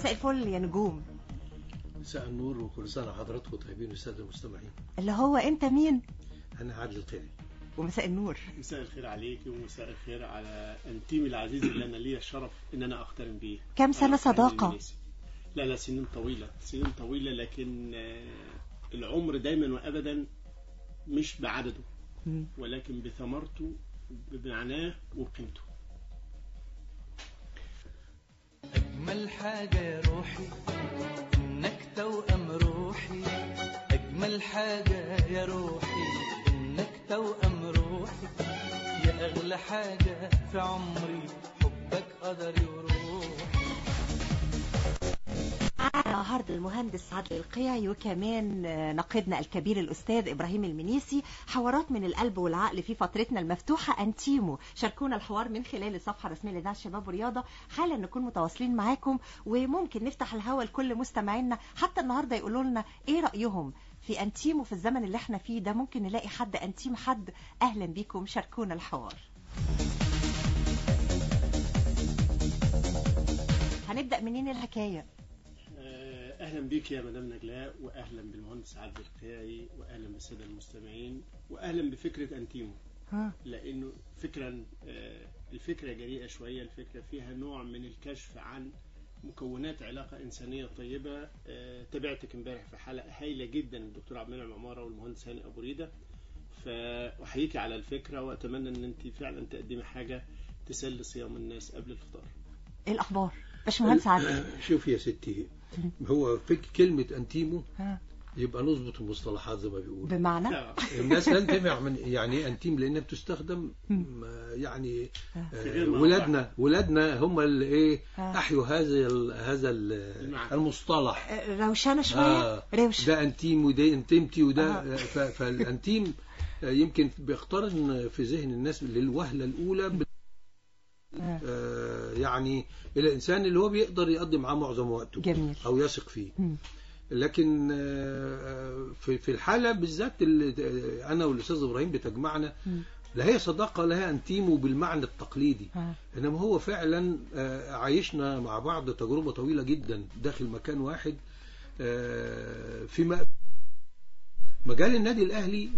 مساء الفل يا نجوم مساء النور وكل سنة حضراتكم طيبين والسادة المستمعين اللي هو انت مين أنا عادل القيعي ومساء النور مساء الخير عليكي ومساء الخير على انتيمي العزيز اللي انا ليا الشرف ان انا اقترن بيه كم سنة أنا أقترن صداقة؟ بالميسي. لا لا سنين طويلة سنين طويلة لكن آه، العمر دايما وابدا مش بعدده مم. ولكن بثمرته بمعناه وبقيمته أجمل حاجة يا روحي إنك توأم روحي أجمل حاجة يا روحي إنك توأم روحي يا أغلى حاجة في عمري حبك قدري وروحي النهارده المهندس عادل القيعي وكمان آه، ناقدنا الكبير الاستاذ ابراهيم المنيسي حوارات من القلب والعقل في فترتنا المفتوحه انتيمو شاركونا الحوار من خلال الصفحه الرسميه لاذاعه الشباب والرياضه حالا نكون متواصلين معاكم وممكن نفتح الهوا لكل مستمعينا حتى النهارده يقولوا لنا ايه رايهم في انتيمو في الزمن اللي احنا فيه ده ممكن نلاقي حد انتيم حد اهلا بيكم شاركونا الحوار هنبدا منين الحكايه آه، اهلا بيك يا مدام نجلاء واهلا بالمهندس عبد القيعي واهلا بالساده المستمعين واهلا بفكره انتيمو ها لانه فكرا آه، الفكره جريئه شويه الفكره فيها نوع من الكشف عن مكونات علاقه انسانيه طيبه آه، تابعتك امبارح في حلقه هايله جدا الدكتور عبد المنعم عماره والمهندس هاني ابو ريده فاحييكي على الفكره واتمنى ان انت فعلا تقدمي حاجه تسلي صيام الناس قبل الفطار ايه الاخبار باشمهندس عادل شوف يا ستي هو فك كلمة أنتيمو ها يبقى نظبط المصطلحات زي ما بيقولوا بمعنى آه، الناس لا تنتبه من يعني إيه أنتيم لأنها بتستخدم م- يعني آه. آه، غير موضوع. ولادنا ولادنا هم اللي إيه آه. أحيوا هذا ال- هذا ال- المعنى. المصطلح آه، روشانه شويه آه روش ده انتيم وده انتمتي وده آه. ف- فالانتيم آه، يمكن بيقترن في ذهن الناس للوهلة الأولى بال- آه. آه، يعني الإنسان اللي هو بيقدر يقضي معاه معظم وقته جميل أو يثق فيه مم. لكن آه، في في الحالة بالذات اللي آه، أنا والأستاذ إبراهيم بتجمعنا مم. لا هي صداقة لا هي أنتيمو بالمعنى التقليدي آه. إنما هو فعلا آه، عايشنا مع بعض تجربة طويلة جدا داخل مكان واحد آه، في م- مجال النادي الأهلي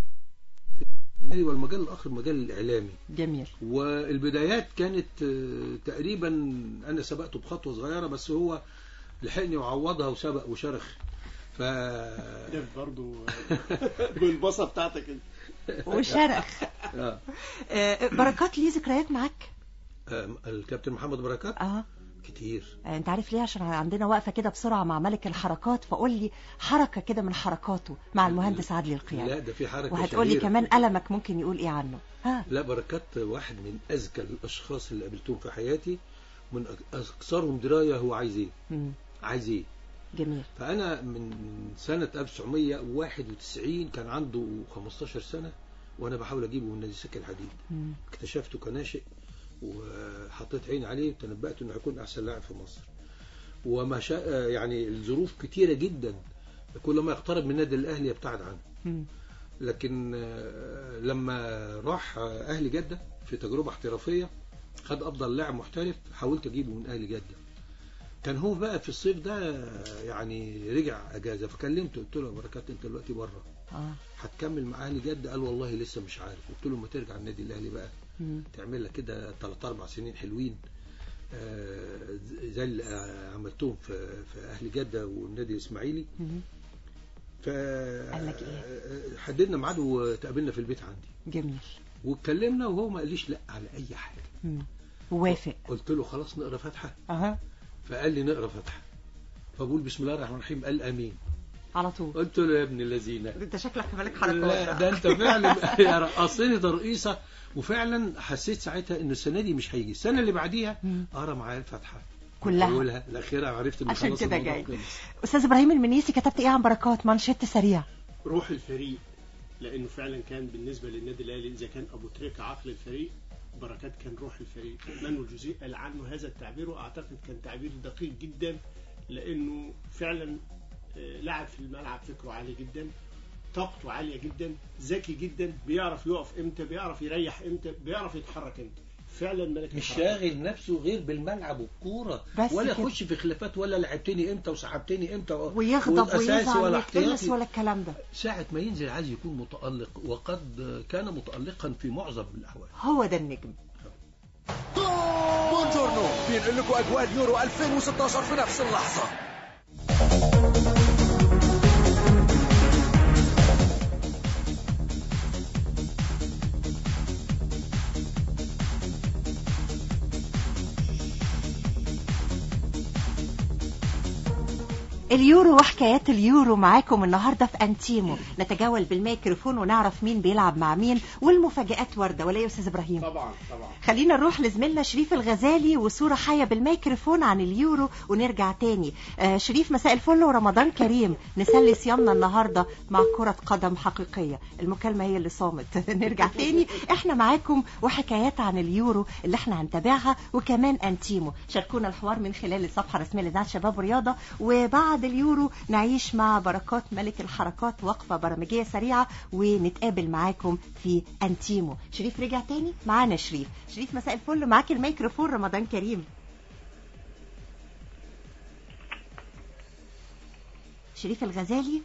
والمجال الآخر مجال الإعلامي جميل والبدايات كانت آه، تقريبا أنا سبقته بخطوة صغيرة بس هو لحقني وعوضها وسبق وشرخ ف ده برضو بالبصه بتاعتك انت وشرخ آه. آه، بركات ليه ذكريات معاك آه، الكابتن محمد بركات اه كتير آه، انت عارف ليه عشان عندنا وقفه كده بسرعه مع ملك الحركات فقول لي حركه كده من حركاته مع المهندس عادل لا القيعي ده في حركة وهتقول لي شهيرة. كمان قلمك ممكن يقول ايه عنه ها لا بركات واحد من أذكى الأشخاص اللي قابلتهم في حياتي من أك- أكثرهم دراية هو عايز إيه مم. عايز إيه جميل فأنا من سنة 1991 كان عنده 15 سنة وأنا بحاول أجيبه من نادي سكة الحديد مم. اكتشفته كناشئ وحطيت عيني عليه وتنبأت انه هيكون احسن لاعب في مصر وما شاء يعني الظروف كتيرة جدا كل ما يقترب من النادي الاهلي يبتعد عنه مم. لكن آه، لما راح آه، اهلي جدة في تجربة احترافية خد افضل لاعب محترف حاولت اجيبه من اهلي جدة كان هو بقى في الصيف ده آه، يعني رجع اجازة فكلمته قلت له يا بركات انت دلوقتي بره اه هتكمل مع اهلي جدة قال والله لسه مش عارف قلت له ما ترجع النادي الاهلي بقى مم. تعمل لك كده ثلاث اربع سنين حلوين آه، زي اللي آه، عملتهم في في اهل جده والنادي الاسماعيلي مم. ف قال لك إيه؟ آه، حددنا ميعاد وتقابلنا في البيت عندي جميل واتكلمنا وهو ما قاليش لا على اي حاجه مم. وافق قلت له خلاص نقرا فاتحه اها فقال لي نقرا فاتحه فبقول بسم الله الرحمن الرحيم قال امين على طول قلت له يا ابن الذين انت شكلك مالك حركات لا ده انت فعلا يا رقصني ترقيصه وفعلا حسيت ساعتها ان السنه دي مش هيجي السنه اللي بعديها مم. قرا معايا الفاتحه كلها. اولها الاخيره عرفت ان عشان خلاص كده الموضوع جاي. خلص. استاذ ابراهيم المنيسي كتبت ايه عن بركات مانشيت سريع روح الفريق لانه فعلا كان بالنسبه للنادي الاهلي اذا كان ابو تريكه عقل الفريق بركات كان روح الفريق مانويل جوزيه قال عنه هذا التعبير واعتقد كان تعبير دقيق جدا لانه فعلا آه، لاعب في الملعب فكره عالي جدا طاقته عاليه جدا ذكي جدا بيعرف يقف امتى بيعرف يريح امتى بيعرف يتحرك امتى فعلا ملك مش الحركة. شاغل نفسه غير بالملعب والكوره بس ولا كده. يخش في خلافات ولا لعبتني امتى وسحبتني امتى و- ويغضب والأساسي ويزعل ولا ويتقمص احتياطي ولا الكلام ده ساعة ما ينزل عايز يكون متألق وقد كان متألقا في معظم الأحوال هو ده النجم بونجورنو بينقل لكم اجواء اليورو 2016 في نفس اللحظه اليورو وحكايات اليورو معاكم النهارده في انتيمو نتجول بالميكروفون ونعرف مين بيلعب مع مين والمفاجآت وارده ولا إيه يا استاذ ابراهيم طبعا طبعا خلينا نروح لزميلنا شريف الغزالي وصورة حية بالميكروفون عن اليورو ونرجع تاني آه شريف مساء الفل ورمضان كريم نسلي صيامنا النهاردة مع كرة قدم حقيقية المكالمة هي اللي صامت نرجع تاني احنا معاكم وحكايات عن اليورو اللي احنا هنتابعها وكمان انتيمو شاركونا الحوار من خلال الصفحة الرسمية لإذاعة شباب ورياضة وبعد اليورو نعيش مع بركات ملك الحركات وقفة برامجية سريعة ونتقابل معاكم في انتيمو شريف رجع تاني معانا شريف شريف مساء الفل معاك الميكروفون رمضان كريم شريف الغزالي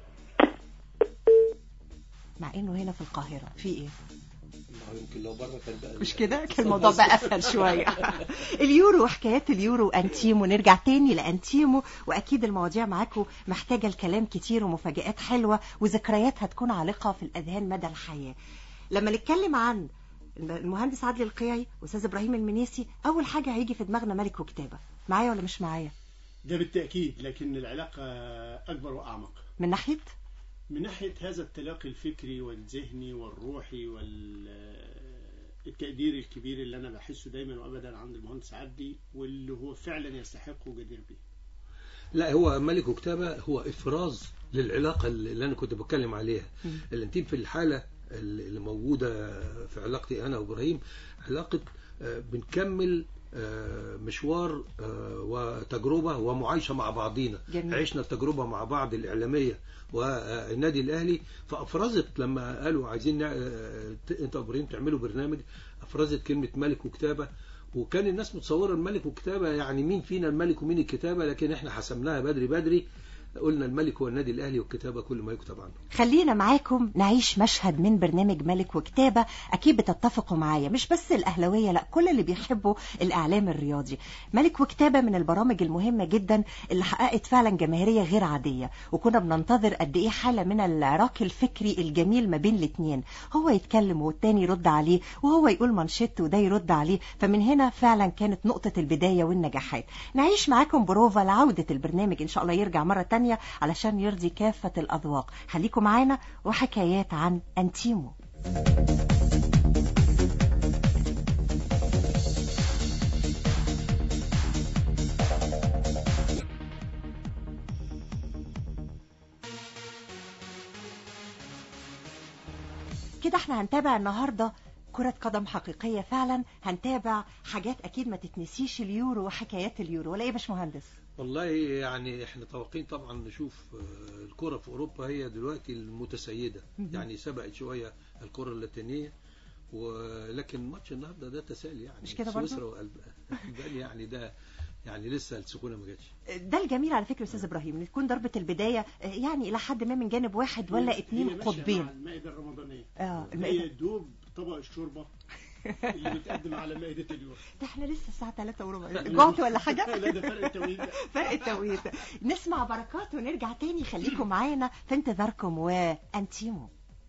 مع انه هنا في القاهرة في ايه يمكن لو بره كان بقى مش كده كان الموضوع بقى اسهل شويه اليورو وحكايات اليورو انتيمو نرجع تاني لانتيمو واكيد المواضيع معاكم محتاجه الكلام كتير ومفاجآت حلوه وذكريات هتكون عالقه في الاذهان مدى الحياه لما نتكلم عن المهندس عادل القيعي واستاذ ابراهيم المنيسي اول حاجه هيجي في دماغنا ملك وكتابه معايا ولا مش معايا ده بالتأكيد لكن العلاقة أكبر وأعمق من ناحيه من ناحية هذا التلاقي الفكري والذهني والروحي والتقدير الكبير اللي أنا بحسه دايما وأبدا عند المهندس عدلي واللي هو فعلا يستحق وجدير به لا هو ملك وكتابة هو إفراز للعلاقة اللي أنا كنت بتكلم عليها مم. الانتيم في الحالة اللي موجودة في علاقتي أنا وإبراهيم علاقة آه، بنكمل آه، مشوار آه، وتجربة ومعايشة مع بعضينا جميل. عشنا التجربة مع بعض الإعلامية والنادي الأهلي فأفرزت لما قالوا عايزين نع- آه، ت- أنت وإبراهيم تعملوا برنامج أفرزت كلمة ملك وكتابة وكان الناس متصورة الملك والكتابة يعني مين فينا الملك ومين الكتابة لكن احنا حسمناها بدري بدري قلنا الملك هو النادي الأهلي والكتابة كل ما يكتب عنه خلينا معاكم نعيش مشهد من برنامج ملك وكتابة أكيد بتتفقوا معايا مش بس الأهلوية لا كل اللي بيحبوا الإعلام الرياضي ملك وكتابة من البرامج المهمة جدا اللي حققت فعلا جماهيرية غير عادية وكنا بننتظر قد إيه حالة من العراق الفكري الجميل ما بين الاتنين هو يتكلم والتاني يرد عليه وهو يقول منشط وده يرد عليه فمن هنا فعلا كانت نقطة البداية والنجاحات نعيش معاكم بروفا لعودة البرنامج إن شاء الله يرجع مرة تانية علشان يرضي كافة الأذواق خليكم معانا وحكايات عن أنتيمو كده احنا هنتابع النهارده كرة قدم حقيقية فعلا هنتابع حاجات أكيد ما تتنسيش اليورو وحكايات اليورو ولا إيه يا باشمهندس؟ والله يعني احنا متوقعين طبعا نشوف آه، الكرة في أوروبا هي دلوقتي المتسيدة مهم. يعني سبقت شوية الكرة اللاتينية ولكن ماتش النهارده ده تسالي يعني مش كده برضو؟ سويسرا والألبانيا يعني ده يعني لسه السخونه ما جاتش ده الجميل على فكرة يا أستاذ إبراهيم إن تكون ضربة البداية آه، يعني إلى حد ما من جانب واحد ولا هي اتنين ماشية مع قطبين المائدة الرمضانية اه هي المائدة دوب طبق الشوربة اللي بيتقدم على مائدة اليوم ده احنا لسه الساعة 3 وربع جعت ولا حاجة؟ لا ده فرق التوقيت ده. فرق التوقيت نسمع بركات ونرجع تاني خليكم معانا في انتظاركم وانتيمو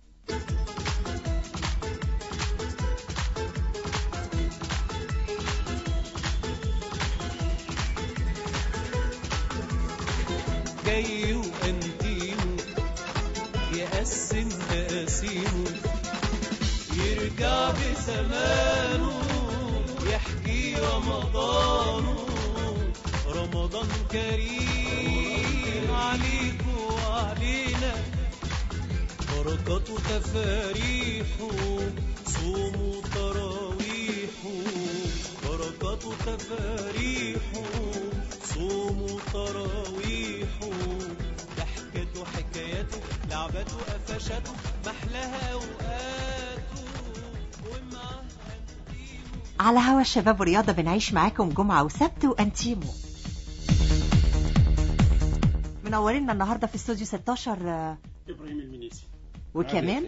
جاي وانتيمو يقسم تقاسيمه يرجع بزمانه يحكي رمضانه رمضان كريم عليك وعلينا بركات وتفاريحه صوم وتراويحه بركات وتفاريحه صوم وتراويحه ضحكته وحكاياته لعبته وقفشاته محلاها اوقاته ومعاه انتيمه على هوا الشباب والرياضة بنعيش معاكم جمعة وسبت وأنتيمو منورينا النهاردة في استوديو 16 آه، ابراهيم المنيسي وكمان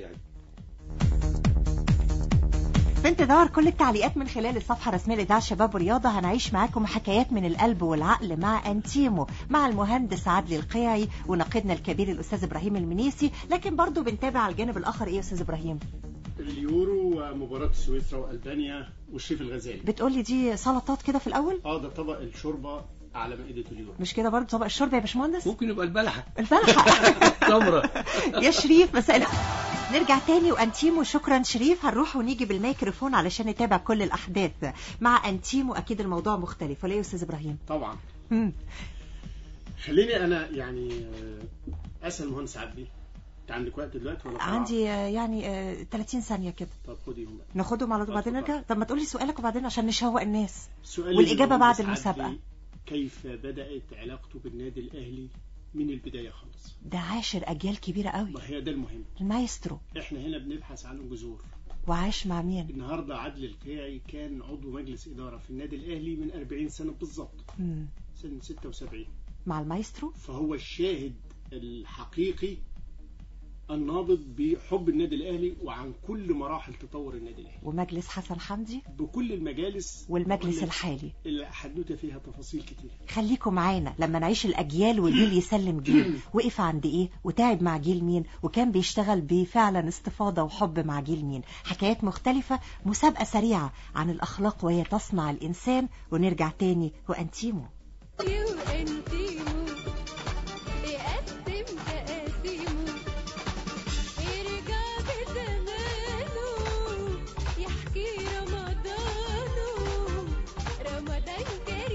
في انتظار كل التعليقات من خلال الصفحة الرسمية لإذاعة الشباب والرياضة هنعيش معاكم حكايات من القلب والعقل مع أنتيمو مع المهندس عدلي القيعي ونقيدنا الكبير الأستاذ إبراهيم المنيسي لكن برضو بنتابع على الجانب الآخر إيه يا أستاذ إبراهيم اليورو ومباراة سويسرا والبانيا والشيف الغزالي بتقولي دي سلطات كده في الأول اه ده طبق الشوربه على مائده اليورو مش كده برضو طبق الشوربة يا باشمهندس ممكن يبقى البلحة الفلحة تمرة يا شريف مساء الخير. نرجع تاني وانتيمو شكرا شريف هنروح ونيجي بالميكروفون علشان نتابع كل الاحداث مع انتيمو اكيد الموضوع مختلف ولا إيه يا استاذ ابراهيم طبعا مم. خليني انا يعني آه، اسال مهندس عبدي انت عندك وقت دلوقتي ولا بسرعة؟ عندي آه، يعني آه، 30 ثانيه كده طب خديهم بقى ناخدهم على طول بعدين اتفضل. نرجع طب ما تقولي سؤالك وبعدين عشان نشوق الناس سؤالي والإجابة بعد للمهندس المسابقة. عدلي، كيف بدأت علاقته بالنادي الأهلي من البداية خالص ده عاشر اجيال كبيره قوي ما هي ده المهم المايسترو احنا هنا بنبحث عن الجذور وعاش مع مين النهارده عدلي القيعي كان عضو مجلس إدارة في النادي الأهلي من 40 سنة بالظبط مم. سنة 76 مع المايسترو فهو الشاهد الحقيقي النابض بحب النادي الأهلي وعن كل مراحل تطور النادي الأهلي ومجلس حسن حمدي بكل المجالس والمجلس وكل- الحالي الحدوتة فيها تفاصيل كتير خليكم معانا لما نعيش الأجيال وجيل يسلم جيل وقف عند إيه وتعب مع جيل مين وكان بيشتغل بفعلا استفاضة وحب مع جيل مين حكايات مختلفة مسابقة سريعة عن الأخلاق وهي تصنع الإنسان ونرجع تاني وأنتيمو وانتيمو يقسم تقاسيمه يرجع بزمانه يحكي رمضانه رمضان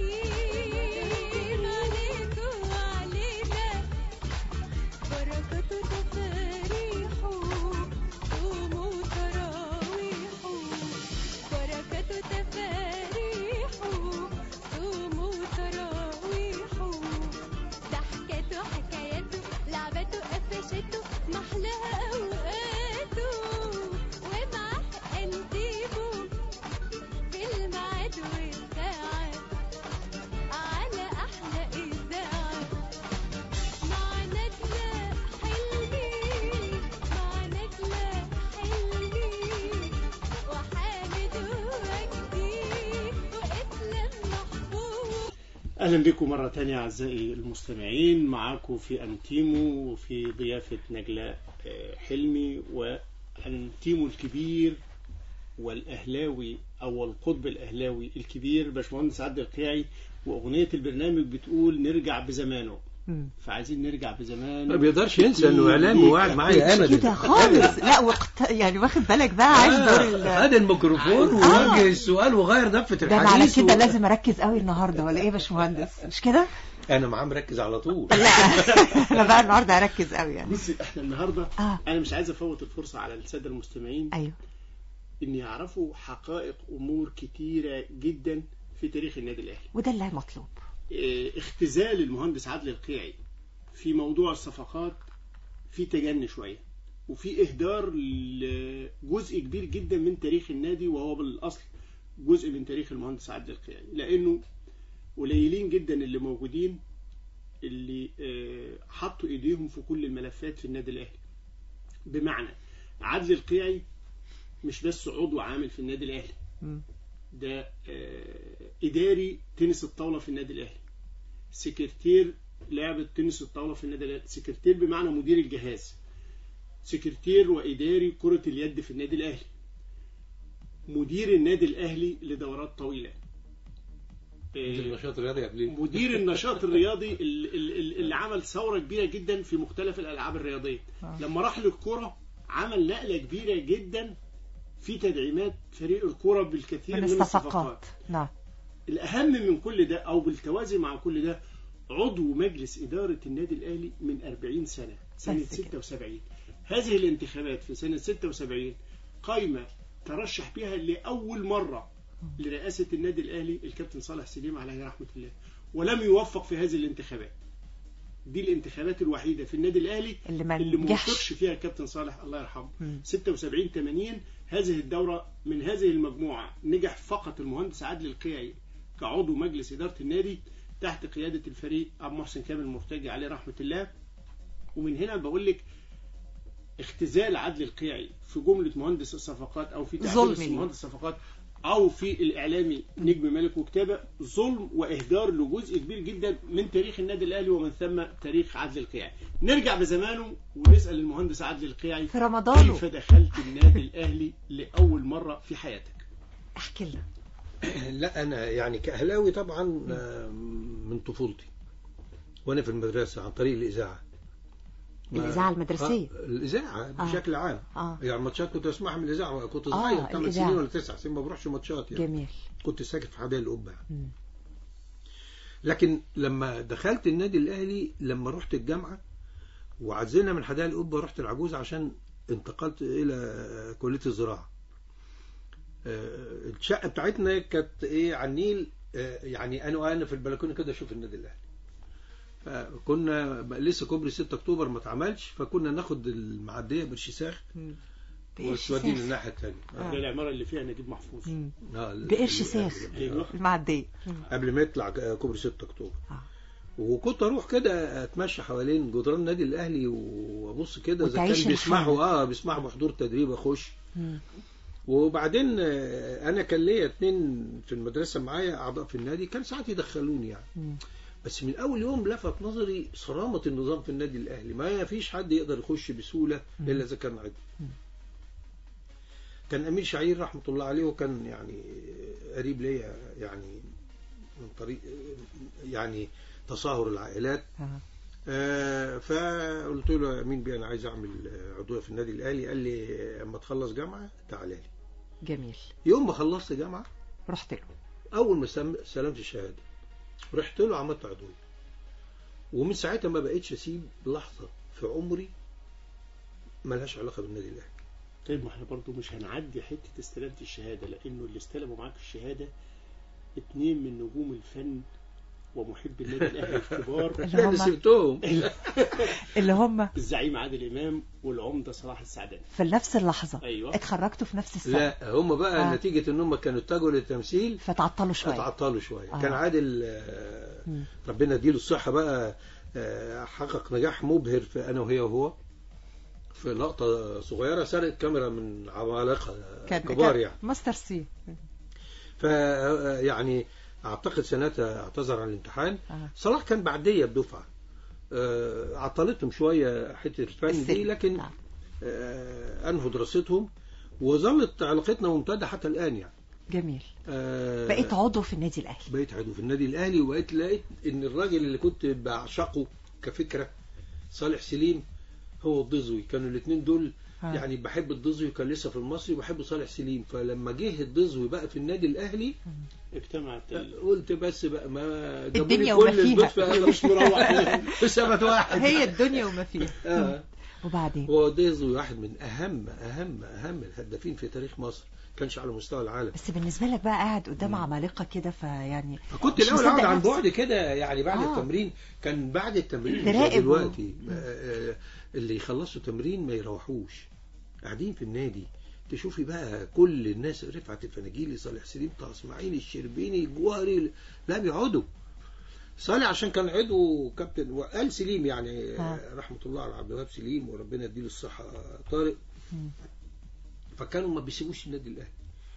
كريم عليكم وعلينا بركته تفاريحه صوموا تراويحه بركته تفاريحه صوموا تراويحه ضحكته حكايته لعبته قفشته محلاها اوقاته ومعاه انتيبه بالميعاد والساعة على احلى اذاعة مع نجلة حلمي مع نجلة حلمي وحامد وجدي واسلام محفوظ اهلا بكم مره تانية اعزائي المستمعين معاكم في انتيمو وفي ضيافه نجلاء آه، حلمي وانتيمو الكبير والاهلاوي او القطب الاهلاوي الكبير باشمهندس عبد القيعي واغنيه البرنامج بتقول نرجع بزمانه مم. فعايزين نرجع بزمانه ما بيقدرش ينسى انه اعلامي وقاعد معايا مش ابدا كده خالص لا وقت يعني واخد بالك بقى عايز دور ال... خد الميكروفون آه. ووجه السؤال وغير دفة ده أنا على الحديث كده و- لازم اركز قوي النهارده ولا ايه يا باشمهندس مش كده انا معاه مركز على طول لا انا بقى النهارده هركز قوي يعني بصي احنا النهارده اه انا مش عايز افوت الفرصه على الساده المستمعين ايوه ان يعرفوا حقائق امور كتيره جدا في تاريخ النادي الاهلي وده اللي مطلوب اه، اختزال المهندس عادل القيعي في موضوع الصفقات في تجني شويه وفي اهدار لجزء كبير جدا من تاريخ النادي وهو بالاصل جزء من تاريخ المهندس عادل القيعي لانه قليلين جدا اللي موجودين اللي اه، حطوا ايديهم في كل الملفات في النادي الاهلي بمعنى عادل القيعي مش بس عضو عامل في النادي الاهلي مم. ده آه، اداري تنس الطاوله في النادي الاهلي سكرتير لعبه تنس الطاوله في النادي الاهلي سكرتير بمعنى مدير الجهاز سكرتير واداري كره اليد في النادي الاهلي مدير النادي الاهلي لدورات طويله آه، النشاط الرياضي قبليه مدير النشاط الرياضي ال- ال- ال- اللي عمل ثوره كبيره جدا في مختلف الالعاب الرياضيه آه. لما راح للكره عمل نقله كبيره جدا في تدعيمات فريق الكره بالكثير من من, الصفقات الصفقات نعم الاهم من كل ده او بالتوازي مع كل ده عضو مجلس اداره النادي الاهلي من 40 سنه سنه بس كده. 76 هذه الانتخابات في سنه 76 قائمه ترشح بها لاول مره لرئاسه النادي الاهلي الكابتن صالح سليم عليه رحمه الله ولم يوفق في هذه الانتخابات دي الانتخابات الوحيده في النادي الاهلي اللي ما اللي نجحش. موفقش فيها الكابتن صالح الله يرحمه مم. 76 80 هذه الدوره من هذه المجموعه نجح فقط المهندس عادل القيعي كعضو مجلس اداره النادي تحت قياده الفريق عبد محسن كامل مرتجي عليه رحمه الله ومن هنا بقول لك اختزال عدل القيعي في جمله مهندس الصفقات او في ظلم تعبير ليه. مهندس الصفقات او في الاعلامي نجم ملك وكتابه ظلم واهدار لجزء كبير جدا من تاريخ النادي الاهلي ومن ثم تاريخ عدل القيعي نرجع بزمانه ونسال المهندس عدل القيعي في رمضانه كيف دخلت النادي الاهلي لاول مره في حياتك احكي لنا لا انا يعني كاهلاوي طبعا آه، من طفولتي وانا في المدرسه عن طريق الاذاعه ما- الإذاعة المدرسية. آه، الاذاعه آه. بشكل عام اه يعني ماتشات كنت اسمعها من الاذاعه كنت آه، صغير 8 الإذاعة. سنين ولا 9 سنين ما بروحش ماتشات يعني جميل كنت ساكن في حدائق القبه مم. لكن لما دخلت النادي الاهلي لما رحت الجامعه وعزلنا من حدائق القبه رحت العجوز عشان انتقلت الى كليه الزراعه آه، الشقه بتاعتنا كانت ايه على النيل آه، يعني انا وانا في البلكونه كده اشوف النادي الاهلي فكنا بقى لسه كوبري 6 اكتوبر ما اتعملش فكنا ناخد المعديه برشيساخ مم. بقرش وتودينا ساخ. الناحيه الثانيه ده العماره اللي فيها نجيب محفوظ مم. آه، بقرش ساخ ايوه المعدية قبل ما يطلع كوبري 6 اكتوبر آه. وكنت اروح كده اتمشى حوالين جدران النادي الاهلي وابص كده اذا وتعيش كان بيسمحوا الحالة. اه بيسمحوا بحضور تدريب اخش مم. وبعدين آه، انا كان ليا اتنين في المدرسه معايا اعضاء في النادي كان ساعات يدخلوني يعني مم. بس من اول يوم لفت نظري صرامه النظام في النادي الاهلي ما فيش حد يقدر يخش بسهوله الا اذا كان عضو كان امير شعير رحمه الله عليه وكان يعني قريب ليا يعني من طريق يعني تصاهر العائلات آه. آه، فقلت له يا امين بيه انا عايز اعمل آه، عضويه في النادي الاهلي قال لي اما تخلص جامعه تعالى لي جميل يوم ما خلصت جامعه رحت له اول ما سلم- استلمت الشهاده رحت له عملت عضويه ومن ساعتها ما بقتش اسيب لحظه في عمري ملهاش علاقه بالنادي الاهلي طيب ما احنا برضه مش هنعدي حته استلامة الشهاده لانه اللي استلموا معاك الشهاده اتنين من نجوم الفن ومحب النادي الاهلي الكبار اللي لا هم انا سبتهم اللي هم الزعيم عادل امام والعمده صلاح السعداني في نفس اللحظة ايوه اتخرجتوا في نفس السنة لا هم بقى آه. نتيجه ان هم كانوا اتجهوا للتمثيل فتعطلوا شوية اتعطلوا شويه آه. كان عادل آه، مم. ربنا يديله الصحه بقى آه، حقق نجاح مبهر في انا وهي وهو في لقطه صغيره سرقت كاميرا من عمالقه كان كبار كان يعني ماستر سي ف يعني اعتقد سنتها اعتذر عن الامتحان آه. صلاح كان بعديه بدفعه آه، عطلتهم شويه حته الفن دي السن. لكن نعم. آه، انهوا دراستهم وظلت علاقتنا ممتده حتى الان يعني جميل آه، بقيت عضو في النادي الأهلي بقيت عضو في النادي الاهلي وبقيت لقيت ان الراجل اللي كنت بعشقه كفكره صالح سليم هو الضزوي كانوا الاثنين دول آه. يعني بحب الضزوي كان لسه في المصري وبحب صالح سليم فلما جه الضزوي بقى في النادي الاهلي اجتمعت ال- قلت بس بقى ما جابوا الدنيا لي وما كل فيها. الضيف انا مش مروح في سبت واحد هي الدنيا وما فيها آه. وبعدين هو ضزوي واحد من اهم اهم اهم الهدافين في تاريخ مصر كانش على مستوى العالم بس بالنسبة لك بقى قاعد قدام عمالقة كده فيعني فكنت مش الاول مصدق اقعد عن نفسك. بعد كده يعني بعد آه. التمرين كان بعد التمرين مش زي تراقب و- دلوقتي آه، آه، اللي يخلصوا تمرين ما يروحوش قاعدين في النادي تشوفي بقى كل الناس رفعت الفناجيلي صالح سليم طه اسماعيل الشربيني الجوهري لا بيقعدوا صالح عشان كان عضو كابتن وقال سليم يعني آه. آه. رحمه الله على عبد الوهاب سليم وربنا يديله الصحه طارق مم. فكانوا ما بيسيبوش النادي الاهلي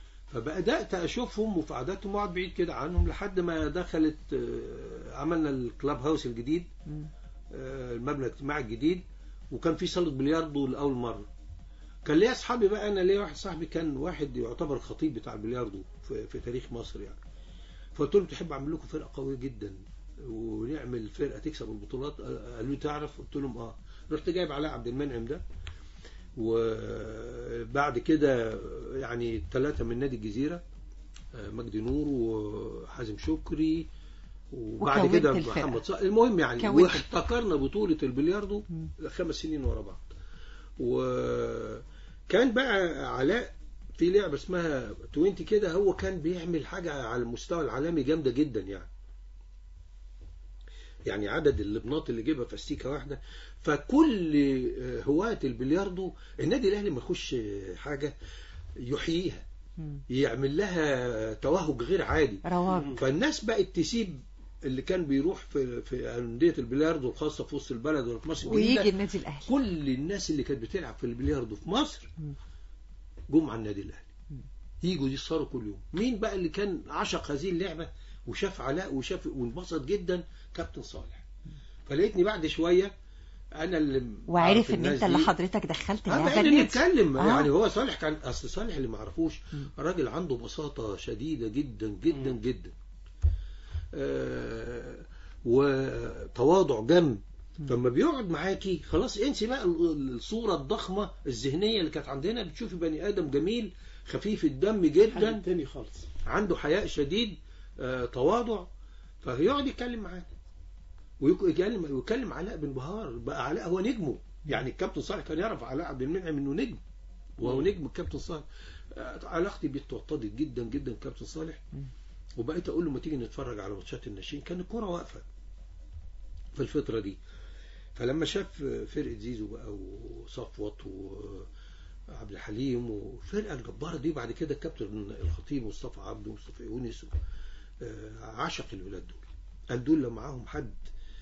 فبدات اشوفهم وفي عاداتهم واقعد بعيد كده عنهم لحد ما دخلت آه، عملنا الكلاب هاوس الجديد مم. آه، المبنى الاجتماعي الجديد وكان في صاله بلياردو لاول مره كان ليا اصحابي بقى انا ليا واحد صاحبي كان واحد يعتبر الخطيب بتاع البلياردو في, في تاريخ مصر يعني فقلت لهم تحب اعمل لكم فرقه قويه جدا ونعمل فرقه تكسب البطولات آه، قالوا لي تعرف قلت لهم اه رحت جايب علاء عبد المنعم ده وبعد كده يعني ثلاثة من نادي الجزيرة آه، مجدي نور وحازم شكري وبعد وكونت كده الفرقة. محمد صالح المهم يعني كونت واحتكرنا بطولة البلياردو مم. خمس سنين ورا بعض وكان بقى علاء في لعبة اسمها 20 كده هو كان بيعمل حاجة على المستوى العالمي جامدة جدا يعني يعني عدد اللبنات اللي جيبها في استيكه واحده فكل آه، هواة البلياردو النادي الاهلي ما يخش حاجه يحييها مم. يعمل لها توهج غير عادي رواج فالناس بقت تسيب اللي كان بيروح في في انديه البلياردو الخاصه في وسط البلد ولا في مصر الجديدة، ويجي النادي الاهلي كل الناس اللي كانت بتلعب في البلياردو في مصر مم. جم على النادي الاهلي يجوا يسهروا كل يوم مين بقى اللي كان عشق هذه اللعبه وشاف علاء وشاف وانبسط جدا كابتن صالح فلقيتني بعد شويه انا اللي وعرف أعرف ان الناس انت اللي دي. حضرتك دخلت اه اللعبه بقينا النادي. نتكلم آه. يعني هو صالح كان اصل صالح اللي ما عرفوش مم. راجل عنده بساطه شديده جدا جدا جدا آه وتواضع جم فلما بيقعد معاكي خلاص انسي بقى ال- الصوره الضخمه الذهنيه اللي كانت عندنا بتشوفي بني ادم جميل خفيف الدم حاجة جدا تاني خالص عنده حياء شديد آه تواضع فيقعد يتكلم معانا ويتكلم ويتكلم علاء بانبهار بقى علاء هو نجمه يعني الكابتن صالح كان يعرف علاء عبد المنعم انه نجم وهو مم. نجم الكابتن صالح آه، علاقتي بيه اتوطدت جدا جدا الكابتن صالح وبقيت اقول له ما تيجي نتفرج على ماتشات الناشئين كان الكوره واقفه في الفتره دي فلما شاف فرقه زيزو بقى وصفوت وعبد الحليم والفرقه الجباره دي بعد كده الكابتن الخطيب مصطفى عبده ومصطفى يونس آه، عشق الولاد دول قال دول لو معاهم حد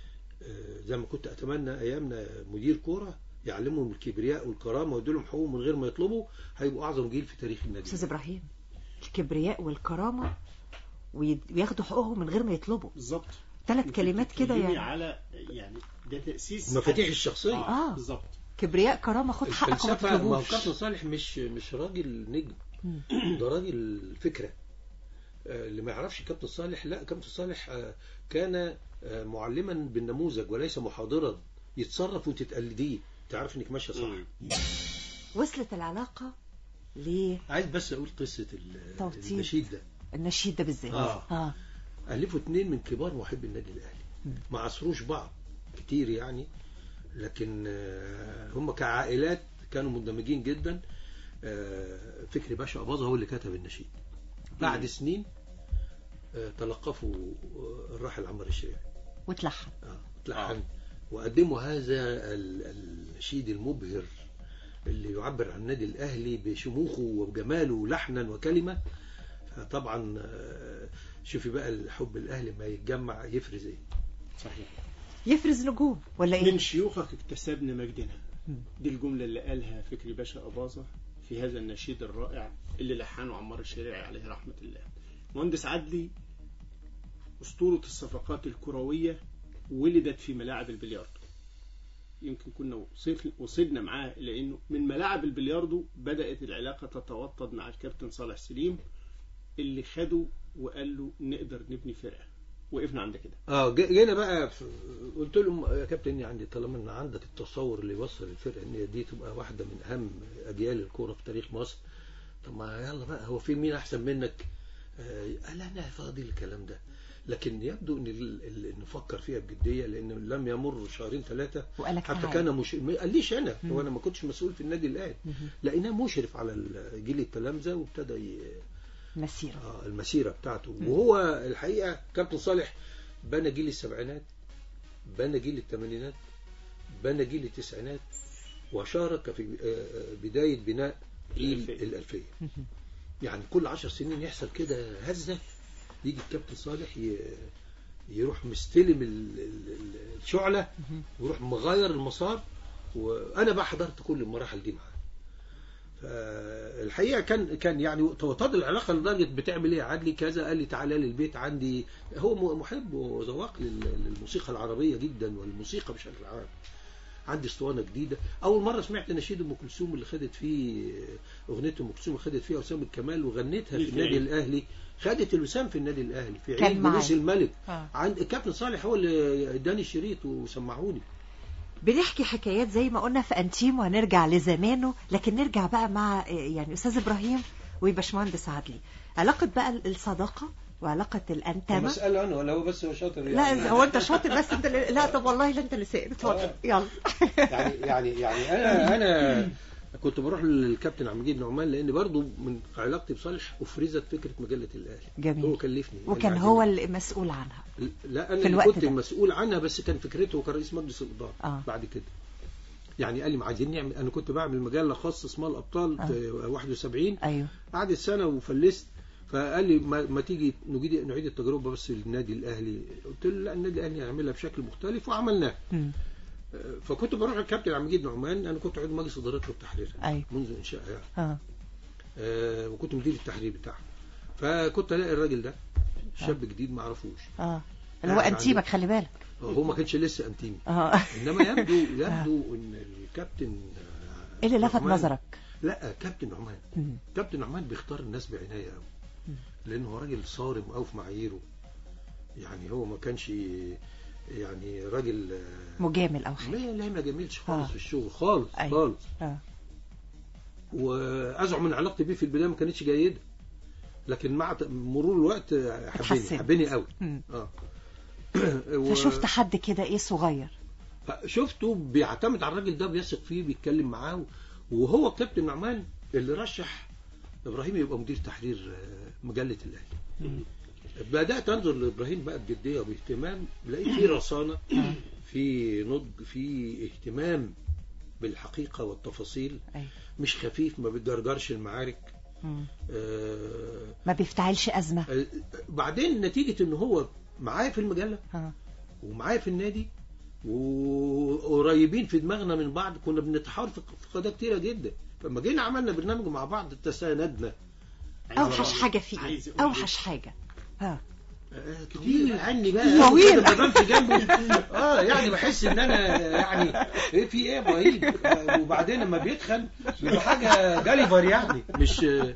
آه، زي ما كنت اتمنى ايامنا مدير كوره يعلمهم الكبرياء والكرامه ويديلهم حقوقهم من غير ما يطلبوا هيبقوا اعظم جيل في تاريخ النادي استاذ ابراهيم الكبرياء والكرامه ويد- وياخدوا حقوقهم من غير ما يطلبوا بالظبط ثلاث كلمات كده بتتكلمي يعني على يعني ده تأسيس مفاتيح الشخصيه آه. اه بالظبط كبرياء كرامه خد حقك وما الفلسفه ما هو تطلبوش كابتن صالح مش مش راجل نجم مم. ده راجل فكره آه، اللي ما يعرفش كابتن صالح لا كابتن صالح آه، كان آه، معلما بالنموذج وليس محاضرا يتصرف وانت تقلديه تعرف انك ماشيه صح مم. وصلت العلاقه عايز بس اقول قصه ال- توطيد. النشيد ده للنشيد ده بالذات آه. اه ألفوا اتنين من كبار محبي النادي الأهلي ما عصروش بعض كتير يعني لكن آه، هم كعائلات كانوا مندمجين جدا آه، فكري باشا أباظة هو اللي كتب النشيد بعد سنين آه، تلقفوا آه، الراحل عمر الشريعي وتلحن آه، اتلحن وقدموا هذا ال- النشيد المبهر اللي يعبر عن النادي الأهلي بشموخه وجماله لحنا وكلمة طبعا آه، شوفي بقى الحب الأهلي ما يتجمع يفرز ايه صحيح يفرز نجوم ولا ايه من شيوخك اكتسبنا مجدنا دي الجملة اللي قالها فكري باشا أباظة في هذا النشيد الرائع اللي لحنه عمار الشريعي عليه رحمة الله مهندس عدلي أسطورة الصفقات الكروية ولدت في ملاعب البلياردو يمكن كنا وصل- وصلنا معاه إلى أنه من ملاعب البلياردو بدأت العلاقة تتوطد مع الكابتن صالح سليم اللي خده وقال له نقدر نبني فرقة وقفنا عند كده اه ج- جينا بقى في قلت لهم يا كابتن إني عندي طالما ان عندك التصور اللي يوصل الفرقه ان دي تبقى واحده من اهم اجيال الكوره في تاريخ مصر طب ما يلا بقى هو في مين احسن منك آه قال انا فاضي الكلام ده لكن يبدو ان ال- ال- نفكر فيها بجديه لان لم يمر شهرين ثلاثه وقالك حتى تعالى. كان مش ما قاليش انا هو انا ما كنتش مسؤول في النادي الاهلي لقيناه مشرف على ال- جيل التلامذه وابتدى ي- مسيره آه، المسيرة بتاعته وهو الحقيقة كابتن صالح بنى جيل السبعينات بنى جيل الثمانينات بنى جيل التسعينات وشارك في آه، آه، بداية بناء جيل الألفية. الألفية يعني كل عشر سنين يحصل كده هزة يجي الكابتن صالح ي- يروح مستلم ال- ال- ال- الشعلة ويروح مغير المسار وأنا بقى حضرت كل المراحل دي معاه فالحقيقه كان كان يعني توطد العلاقه لدرجه بتعمل ايه يا عدلي كذا قال لي تعالى لي البيت عندي هو م- محب وذواق لل- للموسيقى العربيه جدا والموسيقى بشكل عام عندي اسطوانه جديده اول مره سمعت نشيد ام كلثوم اللي خدت فيه اغنيه ام كلثوم اللي خدت فيها وسام الكمال وغنيتها في في النادي عيد. الاهلي خدت الوسام في النادي الاهلي في كان عيد معايا. بوليس الملك آه. عند الكابتن صالح هو اللي اداني الشريط وسمعوني بنحكي حكايات زي ما قلنا في انتيم وهنرجع لزمانه لكن نرجع بقى مع آه، يعني استاذ ابراهيم وباشمهندس عدلي علاقه بقى الصداقه وعلاقه الانتمه مسألة أنا ولا هو بس هو شاطر لا هو انت شاطر بس انت اللي... لا طب والله لا انت اللي سائل اتفضل آه. يلا يعني يعني يعني انا انا كنت بروح للكابتن عبد المجيد نعمان لان برضو من علاقتي بصالح افرزت فكره مجله الاهلي جميل. هو كلفني وكان يعني هو اللي مسؤول عنها لا في انا اللي الوقت كنت ده. مسؤول عنها بس كان فكرته كان رئيس مجلس الاداره آه. بعد كده يعني قال لي ما عايزين نعمل انا كنت بعمل مجله خاصه اسمها الابطال آه. في 71 ايوه قعدت سنه وفلست فقال لي ما, ما تيجي نجيد نعيد التجربه بس للنادي الاهلي قلت له لا النادي الاهلي هيعملها بشكل مختلف وعملناها مم. آه، فكنت بروح الكابتن عبد المجيد نعمان انا كنت عضو مجلس ادارتها وتحريرها أيوة. منذ انشائها يعني. اه آه، وكنت مدير التحرير بتاعها فكنت الاقي الراجل ده شاب جديد ما اعرفوش اه اللي هو يعني انتيبك خلي بالك هو ما كانش لسه انتيمي اه انما يبدو يبدو ان الكابتن آه، ايه اللي لفت نعمان- نظرك لا كابتن نعمان مم. كابتن نعمان بيختار الناس بعنايه قوي لانه هو راجل صارم قوي في معاييره يعني هو ما كانش يعني راجل آه، مجامل او ما حاجه لا ما جميلش خالص آه. في الشغل خالص أيوة. خالص اه وازعم من علاقتي بيه في البدايه ما كانتش جيده لكن مع ت- مرور الوقت حبني اتحسنت. حبني قوي مم. اه و- فشفت حد كده ايه صغير شفته بيعتمد على الراجل ده بيثق فيه بيتكلم معاه وهو الكابتن نعمان اللي رشح ابراهيم يبقى مدير تحرير آه، مجله الاهلي بدات انظر لابراهيم بقى بجديه وباهتمام لقيت فيه رصانه في نضج في اهتمام بالحقيقه والتفاصيل أيوة. مش خفيف ما بتجرجرش المعارك مم. آه، ما بيفتعلش ازمه آه، بعدين نتيجه ان هو معايا في المجله اه ومعايا في النادي وقريبين في دماغنا من بعض كنا بنتحاور في في قضايا كتيره جدا فلما جينا عملنا برنامج مع بعض تساندنا اوحش حاجه فيه عايز إيه؟ أقول اوحش حاجه ها آه، كتير عني بقى طويل. كده ما بمشي جنبه اه يعني بحس ان انا يعني ايه في ايه يا ابراهيم آه، وبعدين لما بيتخن بيبقى حاجه جاليفر يعني مش آه،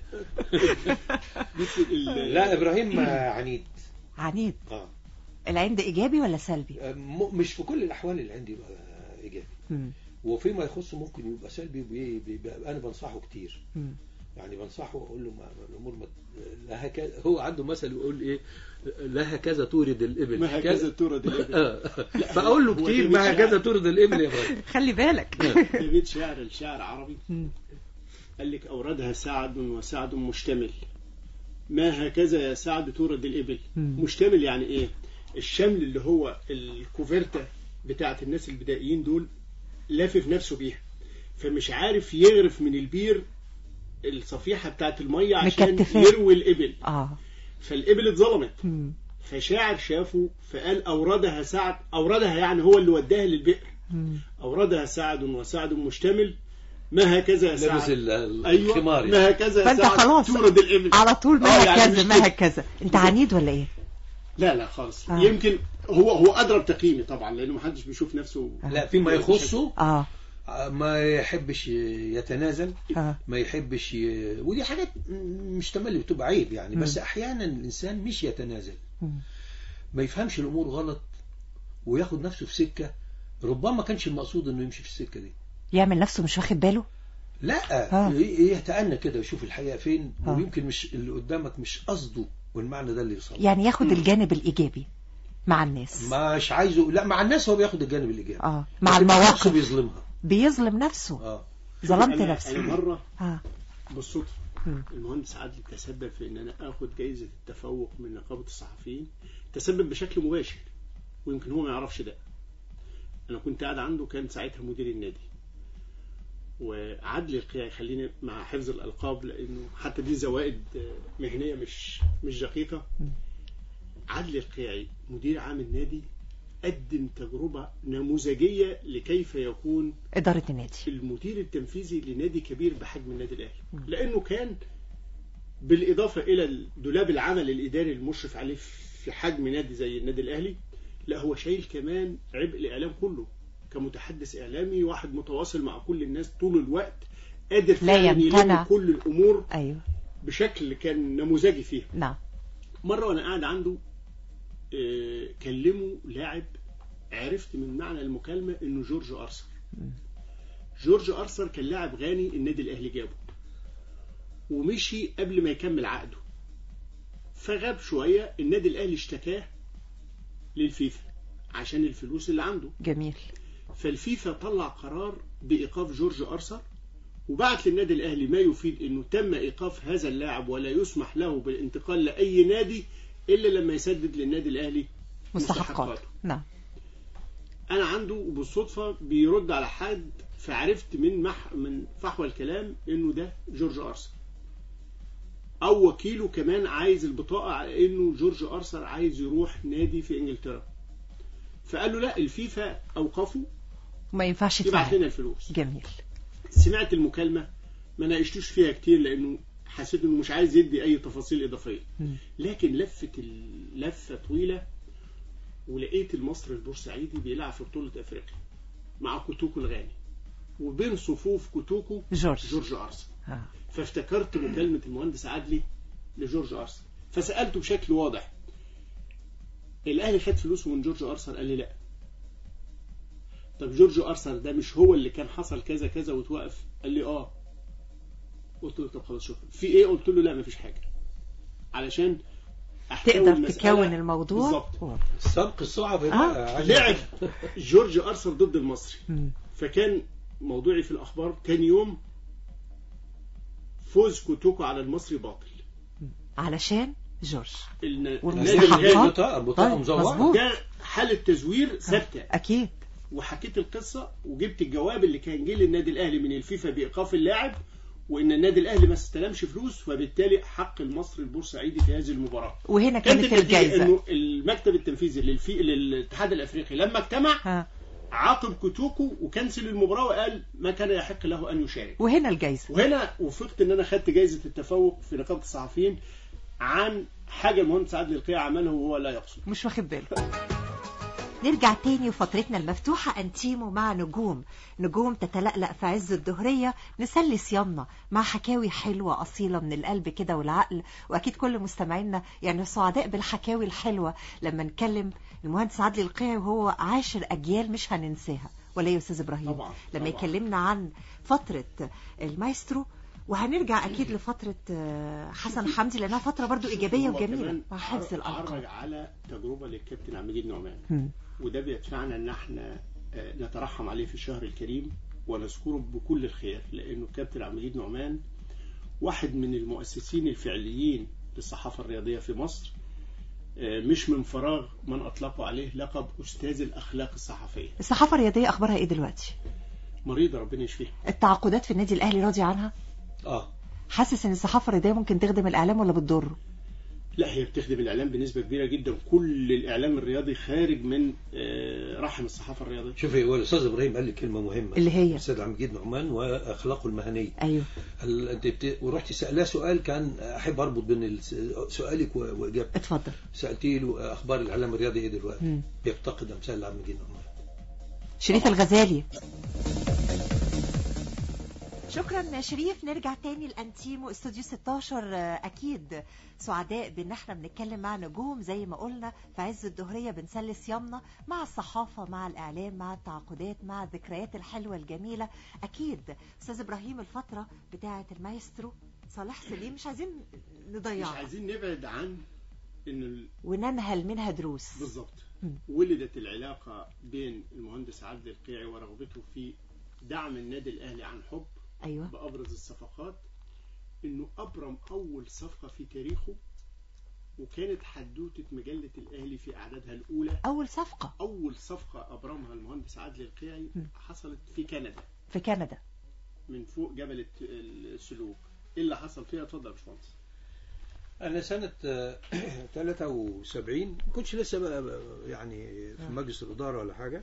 بص ال- لا ابراهيم آه، عنيد عنيد اه العند ايجابي ولا سلبي آه، م- مش في كل الاحوال اللي عندي يبقى ايجابي مم. وفيما يخصه ممكن يبقى سلبي بي- بي- بي- انا بنصحه كتير مم. يعني بنصحه واقول له ما ما الامور ما لا هكذا هو عنده مثل يقول ايه لا هكذا تورد الابل ما هكذا تورد الابل آه. فاقول له هو كتير ده ما مش هكذا يعني. تورد الابل يا ابراهيم خلي بالك في بيت شعر الشعر عربي مم. قال لك أوردها سعد وسعد مشتمل ما هكذا يا سعد تورد الإبل مم. مشتمل يعني إيه الشمل اللي هو الكوفرتة بتاعت الناس البدائيين دول لافف نفسه بيها فمش عارف يغرف من البير الصفيحة بتاعت المية عشان مكتفاه. يروي الإبل اه فالإبل اتظلمت مم. فشاعر شافه فقال أوردها سعد أوردها يعني هو اللي وداها للبئر مم. أوردها سعد وسعد مشتمل ما هكذا يا لابس سعد ال- ايوه الخمار ما يعني. هكذا يا فانت سعد خلاص تورد الابل على طول ما آه، يعني هكذا مش ما كده. هكذا انت عنيد ولا ايه لا لا خالص آه. يمكن هو هو اضرب تقييمي طبعا لانه ما حدش بيشوف نفسه لا فيما يخصه اه آه، ما يحبش يتنازل اه ما يحبش ي... ودي حاجات مش تملي بتبقى عيب يعني بس مم. احيانا الانسان مش يتنازل مم. ما يفهمش الامور غلط وياخد نفسه في سكه ربما كانش المقصود انه يمشي في السكه دي يعمل نفسه مش واخد باله لا آه. ي- يتأنى كده ويشوف الحقيقه فين آه. ويمكن مش اللي قدامك مش قصده والمعنى ده اللي يوصل يعني ياخد الجانب الايجابي مع الناس مش عايزه لا مع الناس هو بياخد الجانب الايجابي اه مع لكن نفسه المواقف بيظلمها بيظلم نفسه اه ظلمت أنا- انا نفسي مره اه بالصدفه مم. المهندس عادل تسبب في ان انا اخد جائزه التفوق من نقابه الصحفيين تسبب بشكل مباشر ويمكن هو ما يعرفش ده انا كنت قاعد عنده كان ساعتها مدير النادي وعدل القيعي خليني مع حفظ الالقاب لانه حتى دي زوائد آه، مهنيه مش مش دقيقه عدل القيعي مدير عام النادي قدم تجربه نموذجيه لكيف يكون اداره النادي المدير التنفيذي لنادي كبير بحجم النادي الاهلي لانه كان بالاضافه الى دولاب العمل الاداري المشرف عليه في حجم نادي زي النادي الاهلي لا هو شايل كمان عبء الاعلام كله كمتحدث اعلامي واحد متواصل مع كل الناس طول الوقت قادر لا فعلا يمتنع. يلم كل الامور ايوه بشكل كان نموذجي فيها نعم مرة وأنا قاعد عنده آه، كلمه لاعب عرفت من معنى المكالمة إنه جورج أرثر جورج أرثر كان لاعب غاني النادي الأهلي جابه ومشي قبل ما يكمل عقده فغاب شوية النادي الأهلي اشتكاه للفيفا عشان الفلوس اللي عنده جميل فالفيفا طلع قرار بإيقاف جورج أرثر وبعت للنادي الاهلي ما يفيد انه تم ايقاف هذا اللاعب ولا يسمح له بالانتقال لاي نادي الا لما يسدد للنادي الاهلي مستحقات مستحقاته. نعم انا عنده وبالصدفه بيرد على حد فعرفت من مح من فحوى الكلام انه ده جورج ارسل او وكيله كمان عايز البطاقه على انه جورج ارسل عايز يروح نادي في انجلترا فقال له لا الفيفا اوقفه ما ينفعش يبعت يتفهم لنا الفلوس جميل سمعت المكالمه ما ناقشتوش فيها كتير لانه حسيت انه مش عايز يدي اي تفاصيل اضافيه مم. لكن لفت اللفه طويله ولقيت المصري البورسعيدي بيلعب في بطوله افريقيا مع كوتوكو الغاني وبين صفوف كوتوكو جورج جورج ارسنال آه. فافتكرت مكالمه المهندس عدلي لجورج ارسنال فسالته بشكل واضح الاهلي خد فلوسه من جورج ارسنال قال لي لا طب جورج ارسنال ده مش هو اللي كان حصل كذا كذا وتوقف قال لي اه قلت له طب خلاص شكرا في ايه قلت له لا مفيش حاجه علشان أحتوي تقدر المسألة تكون الموضوع بالظبط و- السبق الصعب آه. بقى عايز- لعب جورج ارسنال ضد المصري مم. فكان موضوعي في الاخبار كان يوم فوز كوتوكو على المصري باطل علشان جورج الن- والمستحقات. النادي الغالي بطاقة بطاقة طيب، مزورة مظبوط. ده حالة تزوير ثابتة اكيد وحكيت القصة وجبت الجواب اللي كان جه للنادي الأهلي من الفيفا بإيقاف اللاعب وإن النادي الأهلي ما استلمش فلوس وبالتالي حق المصري البورسعيدي في هذه المباراة وهنا كانت كانت النتيجة الجائزة إنه المكتب التنفيذي للفي... للاتحاد الأفريقي لما اجتمع ها. عاقب كوتوكو وكنسل المباراة وقال ما كان يحق له أن يشارك وهنا الجائزة وهنا وفقت ان انا خدت جائزه التفوق في نقابه الصحفيين عن حاجه المهندس عادل القيع عملها وهو لا يقصد مش واخد باله نرجع تاني وفترتنا المفتوحة أنتيمو مع نجوم نجوم تتلألأ في عز الدهرية نسلي صيامنا مع حكاوي حلوة أصيلة من القلب كده والعقل وأكيد كل مستمعينا يعني سعداء بالحكاوي الحلوة لما نتكلم المهندس عادل القيعي وهو عاشر أجيال مش هننساها ولا إيه يا أستاذ إبراهيم طبعا، لما طبعا. يكلمنا عن فترة المايسترو وهنرجع أكيد لفترة آه، حسن حمدي لأنها فترة برضو إيجابية هو وجميلة كمان مع حفظ عر- الألقاب عرج على تجربه للكابتن عبد المجيد نعمان مم. وده بيدفعنا ان احنا آه، نترحم عليه في الشهر الكريم ونذكره بكل الخير لانه الكابتن عبد المجيد نعمان واحد من المؤسسين الفعليين للصحافه الرياضيه في مصر آه، مش من فراغ من اطلقوا عليه لقب استاذ الاخلاق الصحفيه الصحافة الرياضية أخبارها إيه دلوقتي؟ مريضه ربنا يشفيها التعاقدات في النادي الأهلي راضي عنها؟ اه حاسس إن الصحافة الرياضية ممكن تخدم الإعلام ولا بتضره؟ لا هي بتخدم الاعلام بنسبه كبيره جدا كل الاعلام الرياضي خارج من آه، رحم الصحافه الرياضيه شوفي هو الاستاذ ابراهيم قال لي كلمه مهمه اللي هي؟ الاستاذ عبد المجيد نعمان واخلاقه المهنيه أيوه هل انت بت... ورحت سالاه سؤال كان احب اربط بين الس- سؤالك و- واجابتك اتفضل سالتي له اخبار الاعلام الرياضي ايه دلوقتي مم. بيفتقد امثال عبد المجيد نعمان شريف الغزالي شكرا شريف نرجع تاني لانتيمو استوديو 16 آه، اكيد سعداء بان احنا بنتكلم مع نجوم زي ما قلنا في عز الدهريه بنسلي صيامنا مع الصحافه مع الاعلام مع التعاقدات مع الذكريات الحلوه الجميله اكيد استاذ ابراهيم الفتره بتاعه المايسترو صالح سليم مش عايزين مش نضيعها عايزين نبعد عن ان ال- وننهل منها دروس بالظبط مم. ولدت العلاقه بين المهندس عبد القيعي ورغبته في دعم النادي الاهلي عن حب ايوه بابرز الصفقات انه ابرم اول صفقه في تاريخه وكانت حدوته مجله الاهلي في اعدادها الاولى اول صفقه اول صفقه ابرمها المهندس عادل القيعي مم. حصلت في كندا في كندا من فوق جبل الت- السلوك ايه اللي حصل فيها اتفضل يا باشمهندس انا سنه آه، 73 ما كنتش لسه بقى بقى يعني في مجلس الاداره ولا حاجه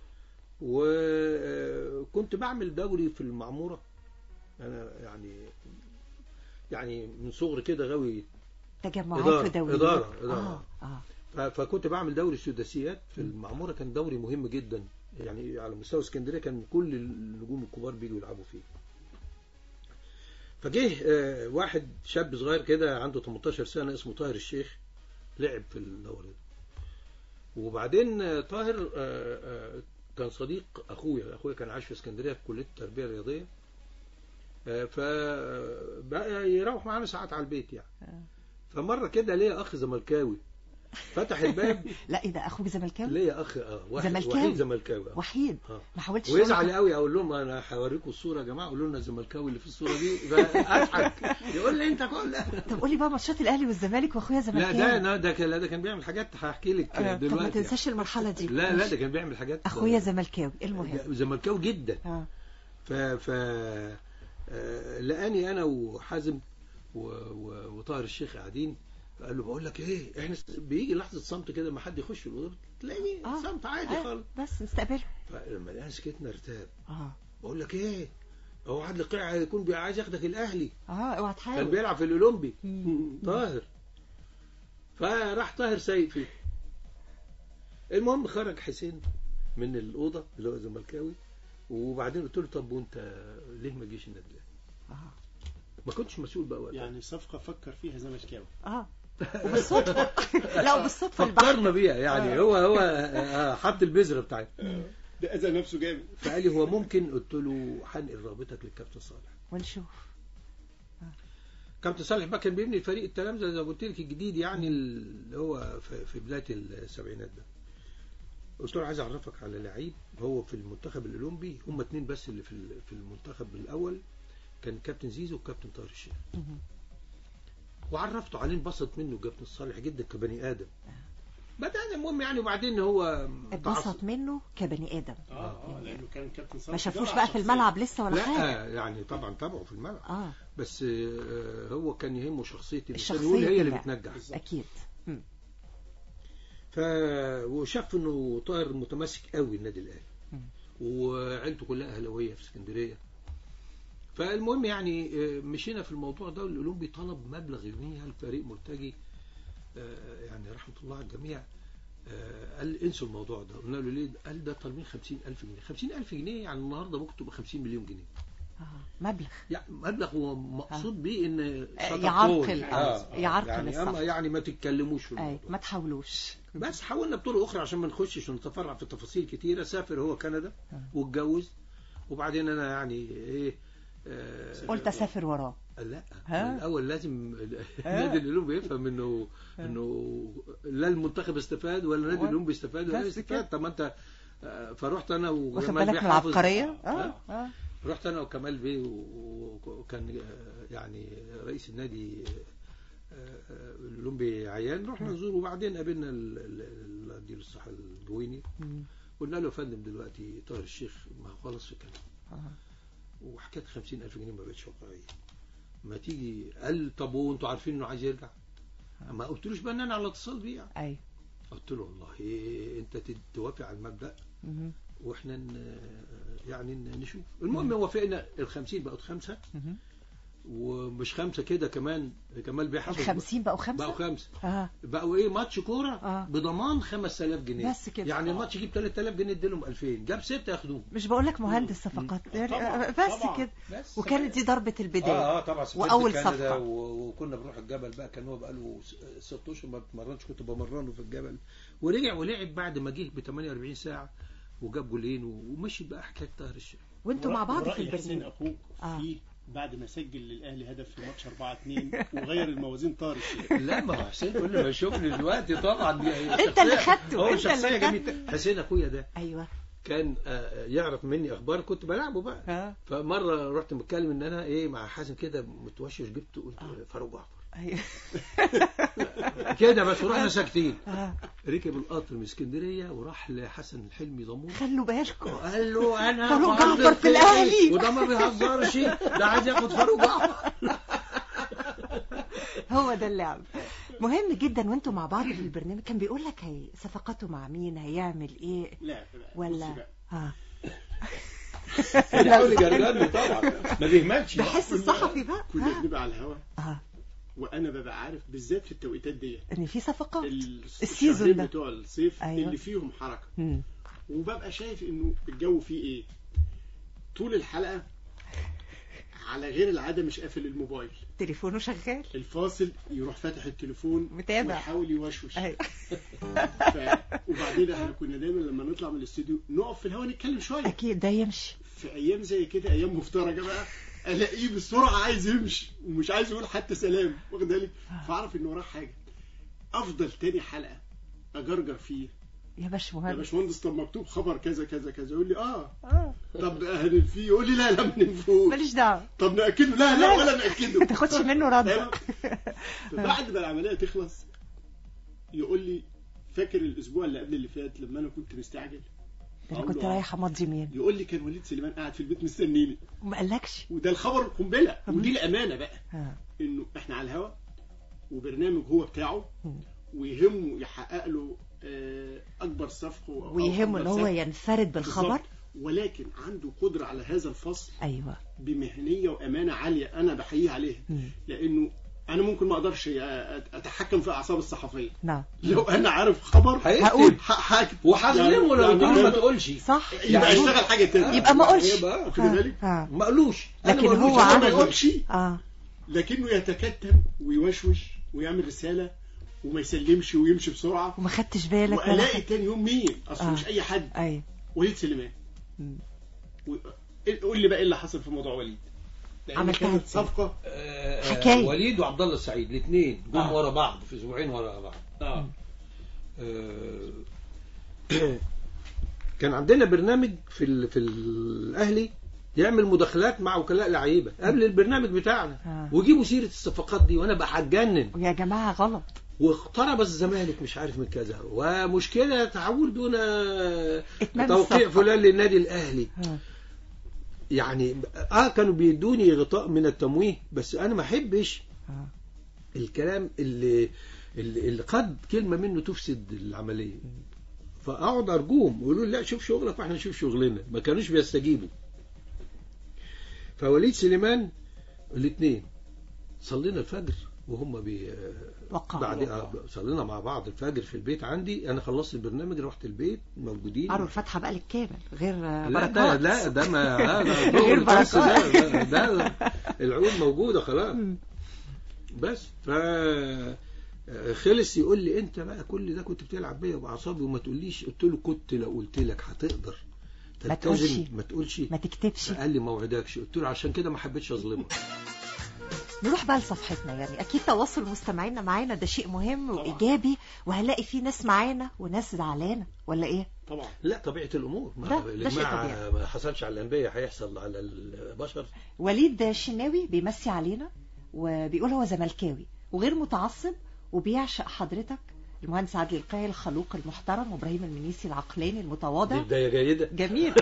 وكنت بعمل دوري في المعموره انا يعني يعني من صغري كده غاوي تجمعات إدارة، ودوريات إدارة، إدارة. اه اه ف- فكنت بعمل دوري السداسيات في المعموره كان دوري مهم جدا يعني على مستوى اسكندريه كان كل النجوم الكبار بيجوا يلعبوا فيه فجه آه، واحد شاب صغير كده عنده 18 سنه اسمه طاهر الشيخ لعب في الدوري ده وبعدين آه، طاهر آه، آه، كان صديق اخويا اخويا كان عايش في اسكندريه في كليه التربيه الرياضيه آه، فبقى يروح معانا ساعات على البيت يعني فمره كده ليا اخ زملكاوي فتح الباب لا ايه ده اخوك زملكاوي ليا اخ اه واحد زملكاوي؟ وحيد زملكاوي آه. وحيد آه. ما حاولتش ويزعل تقول- قوي اقول لهم انا هوريكم الصوره يا جماعه قولوا لنا الزملكاوي اللي في الصوره دي اضحك يقول لي انت كل طب قولي بقى ماتشات الاهلي والزمالك واخويا لا زملكاوي ده لا ده كان لا ده كان بيعمل حاجات هحكي لك آه، طب ما دلوقتي تنساش المرحله دي لا لا ده كان بيعمل حاجات اخويا زملكاوي المهم زملكاوي جدا اه ف ف آه، لقاني انا وحازم و... و... وطاهر الشيخ قاعدين قال له بقول لك ايه احنا س- بيجي لحظه صمت كده ما حد يخش الاوضه تلاقيني آه. صمت عادي آه، خالص بس نستقبله فلما لقينا سكتنا ارتاب اه بقول لك ايه هو عادل قيع يكون بي- عايز ياخدك الاهلي اه اوعى كان تحاول بيلعب في الاولمبي مم. طاهر فراح طاهر سيد فيه المهم خرج حسين من الاوضه اللي هو زملكاوي وبعدين قلت له طب وانت ليه ما جيش النادي الاهلي؟ اه ما كنتش مسؤول بقى وقتها يعني صفقة فكر فيها زملكاوي اه وبالصدفه لا وبالصدفه البحر فكرنا بيها يعني هو هو آه، حط البذره بتاعتها ده أذى نفسه جامد فقال لي هو ممكن قلت له هنقل رابطك للكابتن صالح ونشوف كابتن صالح بقى كان بيبني فريق التلامذه زي ما قلت لك الجديد يعني اللي هو في في بدايه السبعينات ده قلت له عايز اعرفك على لعيب هو في المنتخب الاولمبي هم اتنين بس اللي في ال- في المنتخب الاول كان كابتن زيزو وكابتن طاهر الشيخ مهم. وعرفته عليه انبسط منه كابتن صالح جدا كبني ادم بدأنا المهم يعني وبعدين هو اتبسط منه كبني ادم اه اه لأنه كان كابتن صالح ما شافوش جرع بقى في شخصيا. الملعب لسه ولا حاجه لا يعني طبعا تابعه في الملعب اه بس آه، هو كان يهمه شخصيه الانسان الشخصية يقول هي اللي اللي- بتنجح بالظبط. اكيد مم. ف وشاف انه طاهر متمسك قوي النادي الاهلي مم. وعيلته كلها اهلاويه في اسكندريه فالمهم يعني آه، مشينا في الموضوع ده والاولمبي طلب مبلغ يوميا الفريق مرتجي آه، يعني رحمه الله على الجميع آه، قال انسوا الموضوع ده قلنا له ليه قال ده طالبين 50000 جنيه 50000 جنيه يعني النهارده ممكن تبقى 50 مليون جنيه اه مبلغ يعني مبلغ هو مقصود بيه ان صدقون. يعرقل، آه، آه، يعرقل يعني الصفقة. اما يعني ما تتكلموش في اي الموضوع ما تحاولوش بس حاولنا بطرق اخرى عشان ما نخشش ونتفرع في تفاصيل كتيره سافر هو كندا آه. واتجوز وبعدين انا يعني ايه آه قلت اسافر وراه لا ها؟ الاول لازم ها؟ النادي الاولمبي يفهم انه ها؟ انه لا المنتخب استفاد ولا النادي ولا- الاولمبي استفاد ولا بس كده. استفاد طب ما انت آه، فرحت انا واخد وجمال بالك بيه من حافظ. العبقريه اه ها؟ اه رحت انا وكمال بيه و- وكان آه، يعني رئيس النادي آه، آه، الاولمبي عيان رحنا نزور وبعدين قابلنا ال- ال- ال- اديله الصحه الجويني مم. قلنا له يا فندم دلوقتي طاهر الشيخ ما هو خلص في كلام آه. وحكايه 50000 جنيه ما بقتش واقعيه ما تيجي قال طب وانتوا عارفين انه عايز يرجع ما قلتلوش بقى ان انا على اتصال بيه يعني. اي قلت له والله إيه انت تد- توافق على المبدا مهم. واحنا ن- يعني ن- نشوف المهم وافقنا ال 50 بقت خمسه مهم. ومش خمسه كده كمان كمال بيحفظ الخمسين بقوا بقوا خمسة خمسه اه بقوا ايه ماتش كوره آه. بضمان 5000 جنيه بس كده. يعني آه. الماتش يجيب 3000 جنيه اديلهم 2000 جاب سته ياخدوه مش بقول لك مهندس صفقات يعني طبعاً، آه، بس طبعاً. كده بس وكانت دي ضربة البداية اه اه طبعا سافرت وأول كندا صفقة. و- وكنا بنروح الجبل بقى كان هو بقى له ست اشهر ما بتمرنش كنت بمرنه في الجبل ورجع ولعب بعد ما جه ب 48 ساعه وجاب جولين ومشي بقى حكايه طاهر الشيخ وانتوا مع بعض في ورأي حسين البرنامج اخوك آه. فيه بعد ما سجل للاهلي هدف في ماتش 4 2 وغير الموازين طار الشيخ لا ما هو حسين كل ما يشوفني دلوقتي طبعا أنت اللي خدته، هو أنت شخصيه اللي جميله حسين اخويا ده ايوه كان آه، يعرف مني اخبار كنت بلعبه بقى اه فمره رحت متكلم ان انا ايه مع حازم كده متوشش جبت قلت آه. فاروق جعفر ايوه كده بس ورحنا ساكتين اه ركب القطر من اسكندريه وراح لحسن الحلمي ضمون خلوا بالكم قال له انا فاروق مهندس جعفر في الأهلي. وده ما بيهزرش ده عايز ياخد فاروق جعفر هو ده اللعب مهم جدا وانتوا مع بعض في البرنامج كان بيقول لك هي صفقاته مع مين هيعمل ايه لا لا ولا بصي بقى. اه بيحاول يجرجرني طبعا ما بيهملش بحس الصحفي بقى كنا ها؟ بنبقى على الهوا اه وانا ببقى عارف بالذات في التوقيتات دي ان في صفقات ال- السيزون الشهرين ده. بتوع الصيف أيوة. اللي فيهم حركه مم. وببقى شايف انه الجو فيه ايه طول الحلقه على غير العاده مش قافل الموبايل تليفونه شغال الفاصل يروح فاتح التليفون متابع. ويحاول يوشوش ايوه ف... وبعدين احنا كنا دايما لما نطلع من الاستوديو نقف في الهواء نتكلم شويه اكيد ده يمشي في ايام زي كده ايام مفترجه بقى الاقيه بسرعه عايز يمشي ومش عايز يقول حتى سلام واخد بالك فاعرف انه وراه حاجه افضل تاني حلقه اجرجر فيه يا يا باشمهندس باشمهندس طب مكتوب خبر كذا كذا كذا يقول لي اه آه، طب هننفيه يقول لي لا لا ما ننفوش ماليش دعوه طب ناكده لا لا ولا ناكده ما تاخدش منه رد أيوة. بعد ما العمليه تخلص يقول لي فاكر الاسبوع اللي قبل اللي فات لما انا كنت مستعجل انا أقول كنت له آه. رايحه امضي مين يقول لي كان وليد سليمان قاعد في البيت مستنيني وما قالكش وده الخبر القنبله ودي الامانه بقى آه. انه احنا على الهوا وبرنامج هو بتاعه مم. ويهمه يحقق له آه، اكبر صفقه أو ويهمه ان أكبر هو سهم. ينفرد بالخبر بالظبط. ولكن عنده قدره على هذا الفصل ايوه بمهنيه وامانه عاليه انا بحييه عليها مم. لانه انا ممكن ما اقدرش أ- اتحكم في اعصاب الصحفيه نعم لو انا عارف خبر هيكتب. هقول. ح- هكتب وهظلمه لو يعني- قلت له ما تقولش صح يبقى يعني- يشتغل حاجه تانية يبقى ما قولش يبقى واخد بالك آه. ما قالوش أنا لكن ما قالوش، هو أنا هو ما ما عارف. يقولش اه لكنه يتكتم ويوشوش ويعمل رساله وما يسلمش ويمشي بسرعه وما خدتش بالك ولا والاقي حاجه تاني يوم مين اصل آه. مش اي حد ايوه وليد سليمان مم. و- قول لي بقى ايه اللي حصل في موضوع وليد لان عملتها كانت إزاي؟ صفقه آه، حكاية. وليد وعبد الله السعيد الاثنين جم آه. ورا بعض في اسبوعين ورا بعض اه آه، كان عندنا برنامج في ال... في الاهلي يعمل مداخلات مع وكلاء لعيبه قبل البرنامج بتاعنا آه. ويجيبوا سيره الصفقات دي وانا بقى هتجنن يا جماعه غلط واقترب الزمالك مش عارف من كذا ومشكله تعول دون إتمام توقيع الصفقة. فلان للنادي الاهلي آه. يعني اه كانوا بيدوني غطاء من التمويه بس انا ما احبش آه. الكلام اللي اللي اللي قد كلمه منه تفسد العمليه فاقعد ارجوهم يقولوا لي لا شوف شغلك واحنا نشوف شغلنا ما كانوش بيستجيبوا فوليد سليمان الاثنين صلينا الفجر وهم بي وقعوا. بعد آه، صلينا مع بعض الفجر في البيت عندي انا خلصت البرنامج رحت البيت موجودين قروا الفاتحه بقى للكامل غير آه، لا ده بركات لا ده ما هذا غير ظهر الخمس بركات. ده, ده, ده العود موجوده خلاص مم. بس ف خلص يقول لي انت بقى كل ده كنت بتلعب بيا باعصابي وما تقوليش قلت له كنت لو قلت لك هتقدر ما تلتزم تقولش. ما تقولش ما تكتبش قال لي ما وعدكش قلت له عشان كده ما حبيتش اظلمك نروح بقى لصفحتنا يعني اكيد تواصل مستمعينا معانا ده شيء مهم وايجابي وهنلاقي فيه ناس معانا وناس زعلانه ولا ايه طبعا لا طبيعه الامور ما ده- ده شيء الإجماع طبيعي. ما حصلش على الانبياء هيحصل على البشر وليد شناوي بيمسي علينا وبيقول هو زملكاوي وغير متعصب وبيعشق حضرتك المهندس عادل القاعي الخلوق المحترم وابراهيم المنيسي العقلاني دي المتواضع بدايه جيده جميل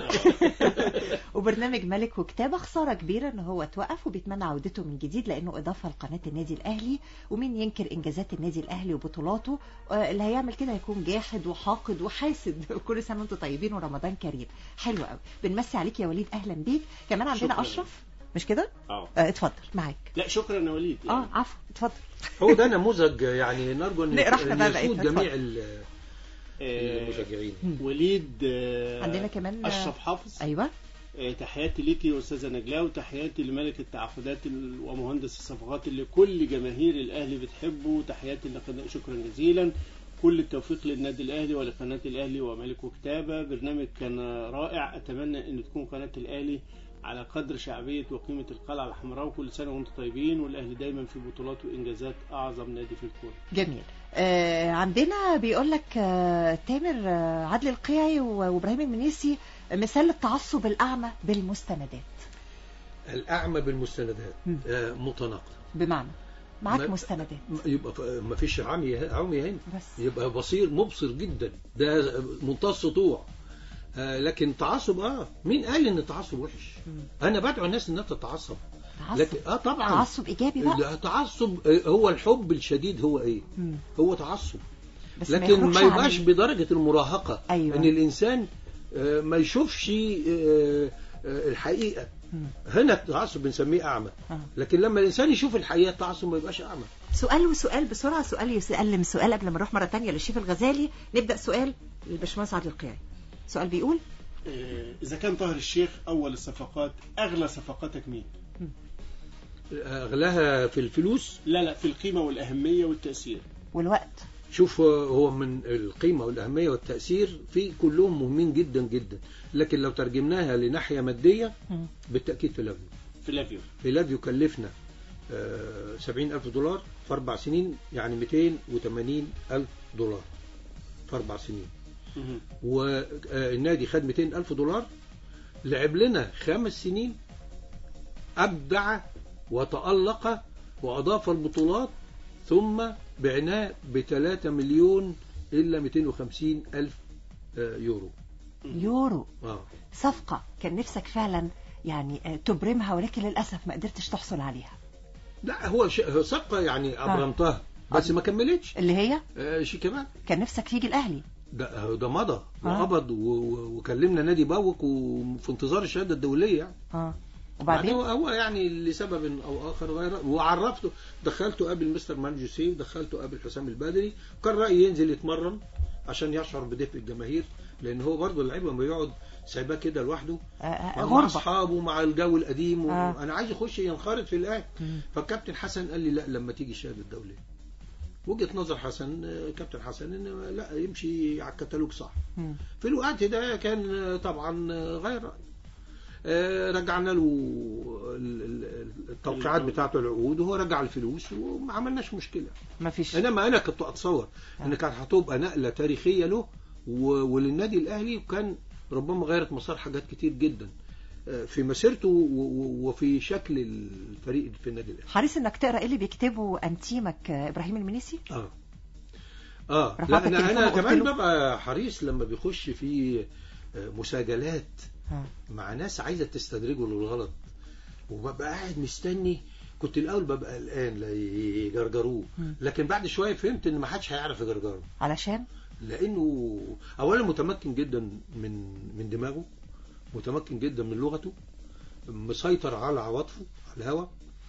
وبرنامج ملك وكتابة خسارة كبيرة ان هو توقف وبيتمنى عودته من جديد لانه اضافة لقناة النادي الاهلي ومين ينكر انجازات النادي الاهلي وبطولاته آه، اللي هيعمل كده هيكون جاحد وحاقد وحاسد كل سنة وانتم طيبين ورمضان كريم حلو قوي بنمسي عليك يا وليد اهلا بيك كمان عندنا شكراً. اشرف مش كده اه آه، اتفضل معاك لا شكرا يا وليد يعني. اه عفوا اتفضل هو ده نموذج يعني نرجو ان نقرا احنا إن بقى بقية يسود اتفضل. جميع ال- آه، المشجعين وليد آه، عندنا كمان، آه، اشرف حافظ ايوه آه، تحياتي ليكي يا استاذه نجلاء وتحياتي لملك التعاقدات ال- ومهندس الصفقات اللي كل جماهير الاهلي بتحبه تحياتي لقناه شكرا جزيلا كل التوفيق للنادي الاهلي ولقناه الاهلي وملك وكتابه برنامج كان رائع اتمنى ان تكون قناه الاهلي على قدر شعبيه وقيمه القلعه الحمراء وكل سنه وانتم طيبين والاهلي دايما في بطولات وانجازات اعظم نادي في الكون جميل آه عندنا بيقول لك آه تامر آه عادل القيعي و- وابراهيم المنيسي مثال التعصب الاعمى بالمستندات الاعمى بالمستندات مم. آه، متناقضه بمعنى معاك ما- مستندات يبقى ف- ما فيش عمي عمي هنا بس يبقى بصير مبصر جدا ده منتهى السطوع آه لكن تعصب اه مين قال ان التعصب وحش مم. انا بدعو الناس انها تتعصب تعصب لكن اه طبعا تعصب ايجابي بقى التعصب آه، هو الحب الشديد هو ايه مم. هو تعصب بس لكن يخرجش ما عن- يبقاش بدرجة المراهقة أيوة. ان الانسان آه، ما يشوفش آه، آه، الحقيقة مم. هنا التعصب بنسميه اعمى آه. لكن لما الانسان يشوف الحقيقة التعصب ما يبقاش اعمى سؤال وسؤال بسرعه سؤال يسلم سؤال قبل ما نروح مره تانية للشيف الغزالي نبدا سؤال للباشمهندس عادل القيعي سؤال بيقول آه، اذا كان طاهر الشيخ اول الصفقات اغلى صفقاتك مين اغلاها في الفلوس لا لا في القيمه والاهميه والتاثير والوقت شوف هو من القيمة والأهمية والتأثير في كلهم مهمين جدا جدا لكن لو ترجمناها لناحية مادية مم. بالتأكيد فيلافيو فلافيو فيلافيو كلفنا سبعين ألف دولار في اربع سنين يعني 280 الف دولار في اربع سنين مهم. والنادي خد 200 الف دولار لعب لنا خمس سنين ابدع وتالق واضاف البطولات ثم بعناه ب 3 مليون الا 250 الف آه، يورو يورو اه صفقة كان نفسك فعلا يعني آه، تبرمها ولكن للأسف ما قدرتش تحصل عليها لا هو ش- هو صفقه يعني ابرمتها بس ما كملتش اللي هي آه، شيكابالا كان نفسك يجي الأهلي ده ده مضى آه. وقبض و- و- وكلمنا نادي باوك وفي انتظار الشهاده الدوليه يعني اه بعدين وبعدين هو, هو يعني لسبب او اخر غير وعرفته دخلته قبل مستر مان جوسيه دخلته قبل حسام البدري وكان رايي ينزل يتمرن عشان يشعر بدفء الجماهير لان هو برضه اللعيب لما يقعد سايباه كده لوحده آه، آه، مع غربة اصحابه مع الجو القديم آه. وانا عايز يخش ينخرط في الاهلي مم. فالكابتن حسن قال لي لا لما تيجي الشهاده الدوليه وجهه نظر حسن آه، كابتن حسن ان لا يمشي على الكتالوج صح مم. في الوقت ده كان آه، طبعا آه، غير رأي آه، رجعنا له ال- ال- التوقيعات بتاعته العقود وهو رجع الفلوس وما عملناش مشكله ما فيش انما انا كنت اتصور ان كانت هتبقى نقله تاريخيه له و- وللنادي الاهلي وكان ربما غيرت مسار حاجات كتير جدا آه، في مسيرته و- و- وفي شكل الفريق في النادي الاهلي حريص انك تقرا ايه اللي بيكتبه انتيمك آه، ابراهيم المنيسي اه اه رفعت لا انا التليفون انا وقلت كمان له؟ ببقى حريص لما بيخش في آه، مساجلات آه. مع ناس عايزه تستدرجه للغلط وببقى قاعد مستني كنت الاول ببقى قلقان لا يجرجروه مم. لكن بعد شويه فهمت ان ما حدش هيعرف يجرجره علشان لانه اولا متمكن جدا من من دماغه متمكن جدا من لغته مسيطر على عواطفه على الهوى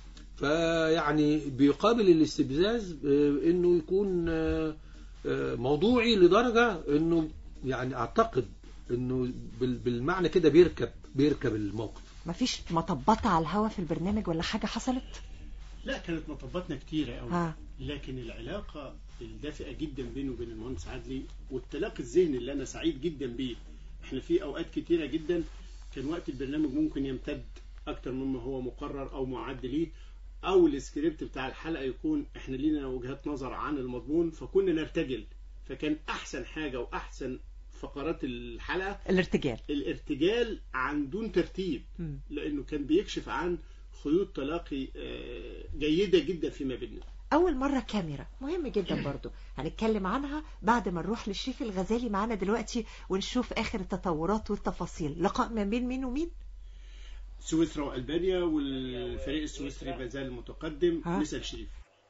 فيعني بيقابل الاستفزاز آه، انه يكون آه، آه، موضوعي لدرجه انه يعني اعتقد انه بال- بالمعنى كده بيركب بيركب الموقف ما فيش مطبطة على الهوا في البرنامج ولا حاجة حصلت لا كانت مطباتنا كتيرة قوي آه. لكن العلاقة الدافئة جدا بينه وبين المهندس عدلي والتلاقي الذهني اللي أنا سعيد جدا بيه احنا في أوقات كتيرة جدا كان وقت البرنامج ممكن يمتد أكتر مما هو مقرر أو معد ليه أو السكريبت بتاع الحلقة يكون احنا لينا وجهات نظر عن المضمون فكنا نرتجل فكان أحسن حاجة وأحسن فقرات الحلقة الارتجال الارتجال عن دون ترتيب مم. لأنه كان بيكشف عن خيوط تلاقي آه، جيدة جدا فيما بيننا أول مرة كاميرا مهم جدا برضو هنتكلم عنها بعد ما نروح للشريف الغزالي معانا دلوقتي ونشوف آخر التطورات والتفاصيل لقاء ما بين مين ومين سويسرا والبانيا والفريق السويسري ما زال متقدم ها؟ مثل شريف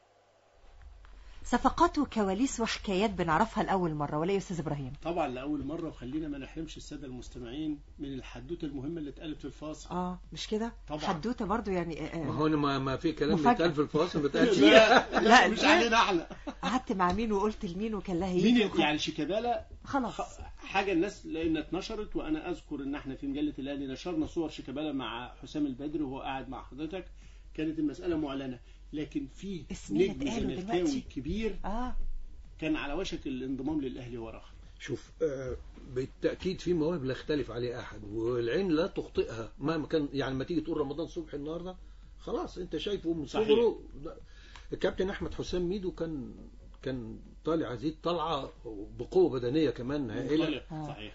صفقات وكواليس وحكايات بنعرفها لأول مرة ولا إيه يا أستاذ إبراهيم طبعا لاول مره وخلينا ما نحرمش الساده المستمعين من الحدوته المهمه اللي اتقالت في الفاصل اه مش كده طبعا. حدوته برضو يعني آه، ما آه، هو أنا ما ما في كلام مفاجأة. بيتقال في الفاصل ما بيتقالش لا, لا، لا مش لا. علينا احنا قعدت مع مين وقلت لمين وكان لها مين يجي وخ- يعني شيكابالا خلاص خ- حاجه الناس لان اتنشرت وانا اذكر ان احنا في مجله الاهلي نشرنا صور شيكابالا مع حسام البدري وهو قاعد مع حضرتك كانت المساله معلنه لكن في اسمين نجم اتقالوا زملكاوي دلوقتي. كبير اه كان على وشك الانضمام للاهلي وراه شوف آه، بالتأكيد في مواهب لا يختلف عليها أحد والعين لا تخطئها مهما كان يعني ما تيجي تقول رمضان صبحي النهاردة خلاص أنت شايفه من صحيح. صغره ده- الكابتن أحمد حسام ميدو كان كان طالع هذه طلعة بقوة بدنية كمان هائلة منطلق آه. صحيح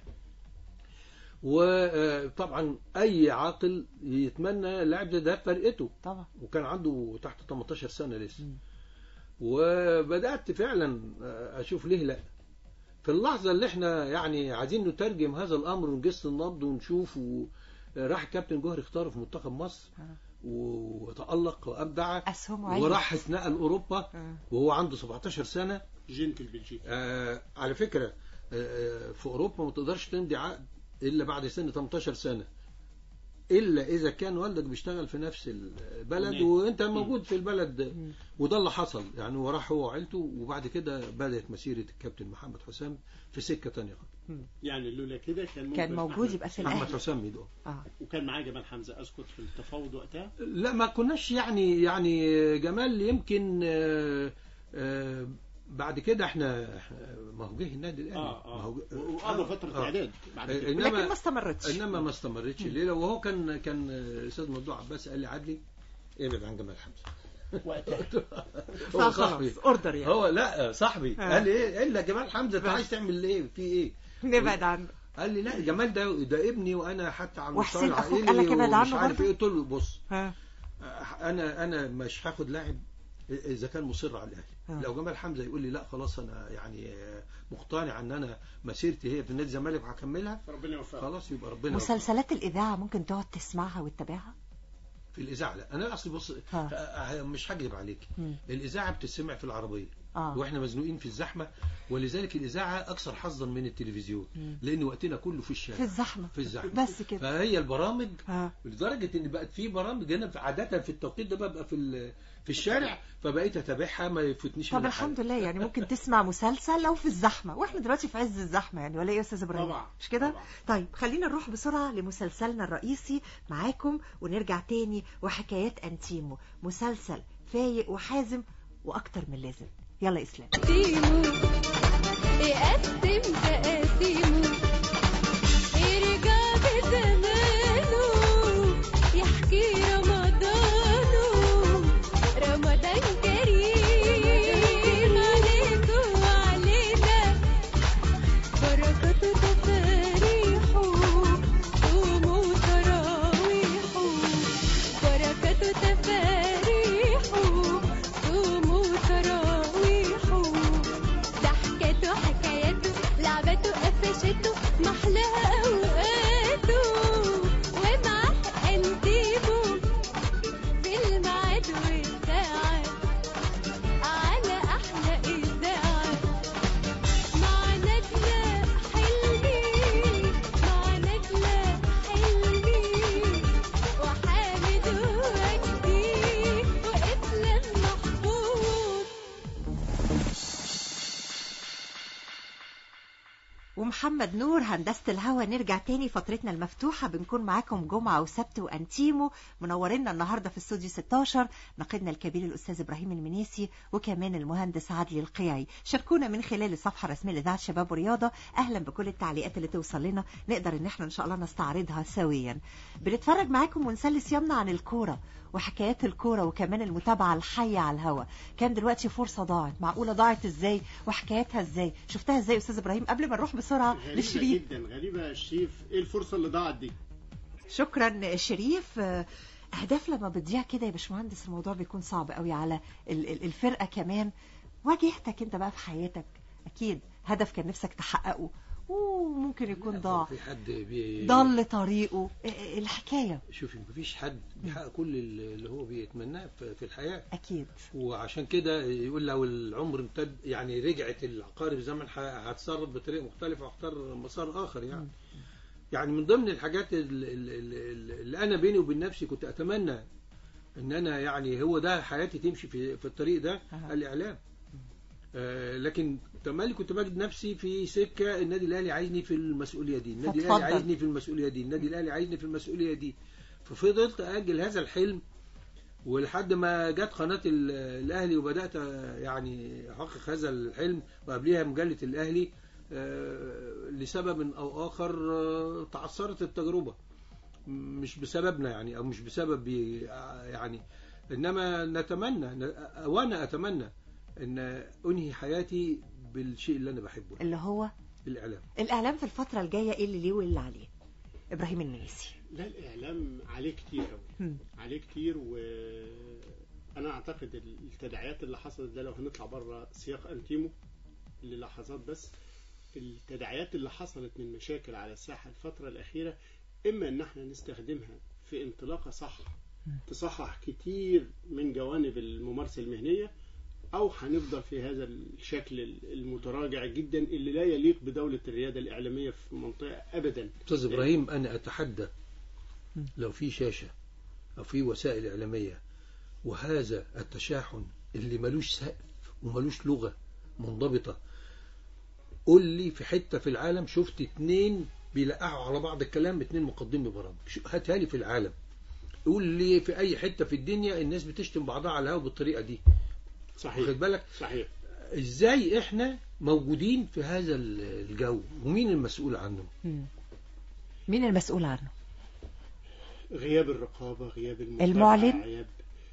وطبعا أي عاقل يتمنى لاعب زي ده في فرقته طبعا وكان عنده تحت 18 سنة لسه مم. وبدأت فعلا أشوف ليه لا في اللحظة اللي احنا يعني عايزين نترجم هذا الأمر ونجس النبض ونشوف و... راح الكابتن جوهري اختاره في منتخب مصر آه. وتألق وأبدع أسهم عالية وراح اتنقل أوروبا آه. وهو عنده 17 سنة جنت البلجيكي آه على فكرة آه في أوروبا ما تقدرش تمضي عقد إلا بعد سن 18 سنة إلا إذا كان والدك بيشتغل في نفس البلد نعم. وأنت موجود في البلد مم. وده اللي حصل يعني هو راح هو وعيلته وبعد كده بدأت مسيرة الكابتن محمد حسام في سكة تانية خالص. يعني لولا كده كان كان ممكن موجود أحمد- يبقى في أحمد الأهلي حسام ميدو اه وكان معاه جمال حمزه اذكر في التفاوض وقتها لا ما كناش يعني يعني جمال يمكن آه، آه، بعد كده احنا ما هو جه النادي الاهلي اه ما اه هو وقضى فتره اعداد بعد كده لكن انما ما استمرتش انما ما استمرتش الليله وهو كان كان استاذ ممدوح عباس قال لي عدلي ابعد عن جمال حمزه وقتها هو صاحبي فخلاص اوردر يعني هو لا صاحبي آه. قال لي ايه الا جمال حمزه انت بس. عايز تعمل ايه في ايه نبعد عنه قال لي لا جمال ده ده ابني وانا حتى على المستوى وحسين أخوك العائلي قال لك ابعد ومش عنه عارف برضه؟ ايه قلت له بص ها انا انا مش هاخد لاعب اذا كان مصر على الاهلي آه. لو جمال حمزه يقول لي لا خلاص انا يعني مقتنع ان انا مسيرتي هي في نادي الزمالك وهكملها ربنا يوفقك خلاص يبقى ربنا يوفقه. مسلسلات الإذاعة ممكن تقعد تسمعها وتتابعها في الاذاعه لا انا اصلي بص آه. آه، مش هكذب عليك مم. الاذاعه بتسمع في العربيه آه. واحنا مزنوقين في الزحمه ولذلك الاذاعه اكثر حظا من التلفزيون مم. لان وقتنا كله في الشارع في الزحمة في الزحمه بس كده فهي البرامج ها لدرجه ان بقت في برامج انا عاده في التوقيت ده ببقى في ال- في الشارع فبقيت اتابعها ما يفوتنيش طب منها الحمد حاجة. لله يعني ممكن تسمع مسلسل لو في الزحمة واحنا دلوقتي في عز الزحمة يعني ولا ايه يا استاذ ابراهيم طبعا. مش كده طبعا. طيب خلينا نروح بسرعة لمسلسلنا الرئيسي معاكم ونرجع تاني وحكايات انتيمو مسلسل فايق وحازم واكتر من لازم يلا يا اسلام تقسيمه يقسم تقاسيمه يرجع بزمانه يحكي رمضانه رمضان كريم عليكم وعلينا بركاته تفاريحه صوموا تراويحه بركاته تفاريحه صوموا تراويحه ضحكته حكاياته لعبته قفشته محلاها اوقاته ومعاه انتيبه في الميعاد والساعة على احلى اذاعة مع نجلة حلمي مع نجلة حلمي وحامد وجدي وإسلام محفوظ ومحمد نور هندسة الهوا نرجع تاني فترتنا المفتوحة بنكون معاكم جمعة وسبت وأنتيمو منورينا النهاردة في استوديو 16 ناقدنا الكبير الأستاذ إبراهيم المنيسي وكمان المهندس عدلي القيعي شاركونا من خلال الصفحة الرسمية لإذاعة شباب ورياضة أهلا بكل التعليقات اللي توصل لنا نقدر إن احنا إن شاء الله نستعرضها سويا بنتفرج معاكم ونسلي صيامنا عن الكورة وحكايات الكورة وكمان المتابعة الحية على الهوا كان دلوقتي فرصة ضاعت معقولة ضاعت ازاي وحكاياتها ازاي شفتها ازاي يا استاذ ابراهيم قبل ما نروح بسرعة غريبة للشريف جدا غريبة يا شريف ايه الفرصة اللي ضاعت دي شكرا شريف آه، اهداف لما بتضيع كده يا باشمهندس الموضوع بيكون صعب قوي على ال- ال- الفرقة كمان واجهتك انت بقى في حياتك اكيد هدف كان نفسك تحققه وممكن يكون ضاع في حد بي... ضل طريقه آه، آه، الحكاية شوفي مفيش حد بيحقق كل اللي هو بيتمناه في في الحياه اكيد وعشان كده يقول لو العمر امتد يعني رجعت العقارب زمن ح- هتصرف بطريقه مختلفه واختار مسار اخر يعني يعني من ضمن الحاجات ال- ال- ال- اللي انا بيني وبين نفسي كنت اتمنى ان انا يعني هو ده حياتي تمشي في في الطريق ده أها. الاعلام آه لكن تملي كنت بجد نفسي في سكه النادي الاهلي عايزني في المسؤوليه دي النادي فتفضل. الاهلي عايزني في المسؤوليه دي النادي الاهلي عايزني في المسؤوليه دي ففضلت اجل هذا الحلم ولحد ما جت قناه ال- الاهلي وبدات آه، يعني احقق هذا الحلم وقبليها مجله الاهلي آه، لسبب او اخر آه، تعثرت التجربه مش بسببنا يعني او مش بسبب بي- يعني انما نتمنى ن- وانا اتمنى ان انهي حياتي بالشيء اللي انا بحبه اللي هو الاعلام الاعلام في الفترة الجاية ايه اللي ليه واللي عليه ابراهيم المنيسي لا الإعلام عليه كتير أوي هم. عليه كتير وأنا أعتقد التداعيات اللي حصلت ده لو هنطلع بره سياق أنتيمو للحظات بس التداعيات اللي حصلت من مشاكل على الساحة الفترة الأخيرة إما إن احنا نستخدمها في انطلاقة صح تصحح كتير من جوانب الممارسة المهنية أو هنفضل في هذا الشكل المتراجع جدا اللي لا يليق بدولة الريادة الإعلامية في منطقة أبدا استاذ ابراهيم انا اتحدى لو في شاشه او في وسائل اعلاميه وهذا التشاحن اللي ملوش سقف وملوش لغه منضبطه قول لي في حته في العالم شفت اتنين بيلقحوا على بعض الكلام اتنين مقدمين برامج شو- هاتها لي في العالم قول لي في اي حته في الدنيا الناس بتشتم بعضها على الهوا بالطريقه دي صحيح واخد بالك صحيح ازاي احنا موجودين في هذا الجو ومين المسؤول عنه مم. مين المسؤول عنه غياب الرقابة غياب المتابعة المعلن؟ غياب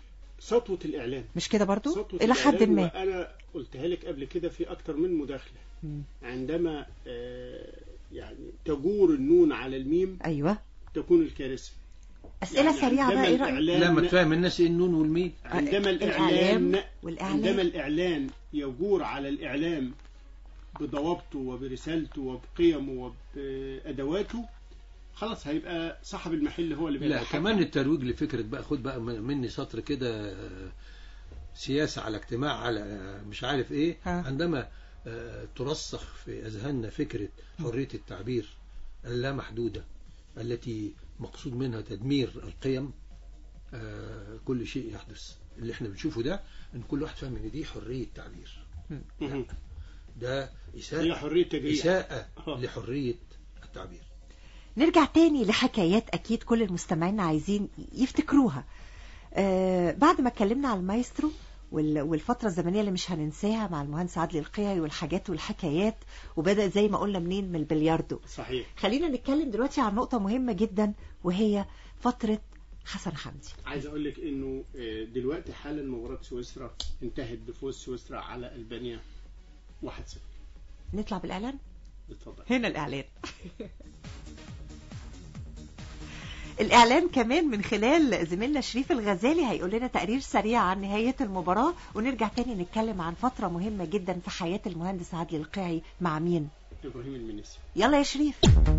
سطوة الإعلام مش كده برضو سطوة الى حد الإعلام ما وأنا قلتها لك قبل كده في أكتر من مداخلة مم. عندما آه، يعني تجور النون على الميم ايوه تكون الكارثة اسئله يعني سريعه بقى عندما ايه رايك الإعلان لا ما تفهم الناس ايه النون والميم عندما الإعلام الإعلان والإعلام. عندما الإعلان يجور على الإعلام بضوابطه وبرسالته وبقيمه وبأدواته خلاص هيبقى صاحب المحل هو اللي لا بيتحكم. كمان الترويج لفكرة بقى خد بقى من- مني سطر كده آه، سياسة على اجتماع على آه، مش عارف ايه ها. عندما آه، ترسخ في أذهاننا فكرة حرية التعبير اللامحدودة التي مقصود منها تدمير القيم آه، كل شيء يحدث اللي احنا بنشوفه ده ان كل واحد فاهم ان دي حرية تعبير مهم. ده هي إساءة حرية تجريح إساءة آه. لحرية التعبير نرجع تاني لحكايات اكيد كل المستمعين عايزين يفتكروها آه بعد ما اتكلمنا على المايسترو وال- والفترة الزمنية اللي مش هننساها مع المهندس عادل القيعي والحاجات والحكايات وبدأ زي ما قلنا منين من البلياردو صحيح خلينا نتكلم دلوقتي عن نقطة مهمة جدا وهي فترة حسن حمدي عايز اقول لك انه آه، دلوقتي حالا مباراة سويسرا انتهت بفوز سويسرا على البانيا 1-0 نطلع بالإعلان اتفضل هنا الإعلان الإعلان كمان من خلال زميلنا شريف الغزالي هيقول لنا تقرير سريع عن نهاية المباراة ونرجع تاني نتكلم عن فترة مهمة جدا في حياة المهندس عادل القيعي مع مين ابراهيم المنيسي يلا يا شريف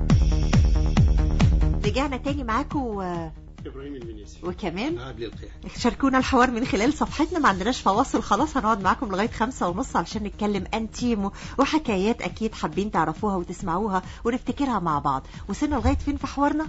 رجعنا تاني معاكم آه، ابراهيم المنيسي وكمان عادل القيعي شاركونا الحوار من خلال صفحتنا ما عندناش فواصل خلاص هنقعد معاكم لغاية خمسة ونص علشان نتكلم انتيمو وحكايات اكيد حابين تعرفوها وتسمعوها ونفتكرها مع بعض وصلنا لغاية فين في حوارنا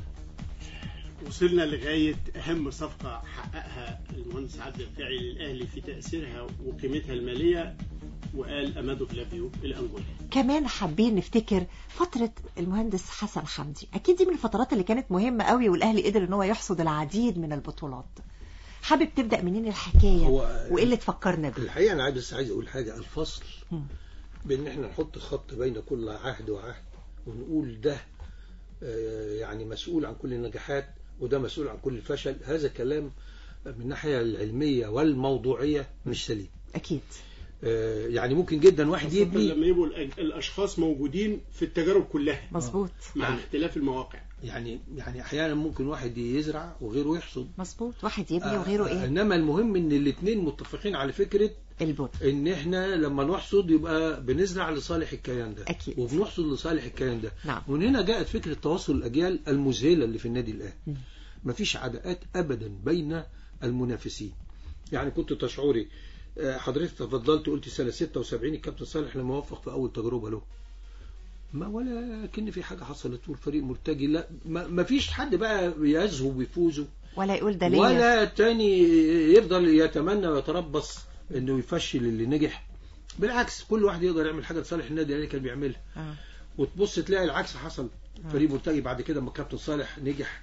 وصلنا لغاية أهم صفقة حققها المهندس عبد القيعي للأهلي في تأثيرها وقيمتها المالية وقال أمادو فلافيو الأنجولي كمان حابين نفتكر فترة المهندس حسن حمدي أكيد دي من الفترات اللي كانت مهمة قوي والأهلي قدر إن هو يحصد العديد من البطولات حابب تبدأ منين الحكاية هو- وإيه اللي تفكرنا بيه الحقيقة أنا عايز بس عايز أقول حاجة الفصل مم. بأن إحنا نحط خط بين كل عهد وعهد ونقول ده آه، يعني مسؤول عن كل النجاحات وده مسؤول عن كل الفشل هذا كلام من الناحية العلمية والموضوعية مش سليم أكيد آه، يعني ممكن جدا واحد خاصة يبني لما يبقوا الأج- الأشخاص موجودين في التجارب كلها مظبوط مع يعني- اختلاف المواقع يعني يعني أحيانا ممكن واحد يزرع وغيره يحصد مظبوط واحد يبني آه، وغيره آه، إيه إنما المهم إن الاثنين متفقين على فكرة البن ان احنا لما نحصد يبقى بنزرع لصالح الكيان ده أكيد. وبنحصد لصالح الكيان ده نعم. ومن هنا جاءت فكره تواصل الاجيال المذهله اللي في النادي الاهلي مم. مفيش عداءات ابدا بين المنافسين يعني كنت تشعري آه، حضرتك تفضلت قلت سنه 76 الكابتن صالح لما وفق في اول تجربه له ما ولا كان في حاجه حصلت والفريق مرتجي لا ما ما فيش حد بقى يذهب ويفوزه ولا يقول ده ليا ولا التاني يفضل يتمنى ويتربص انه يفشل اللي نجح بالعكس كل واحد يقدر يعمل حاجه لصالح النادي اللي كان بيعملها آه. وتبص تلاقي العكس حصل فريق مرتجي بعد كده اما الكابتن صالح نجح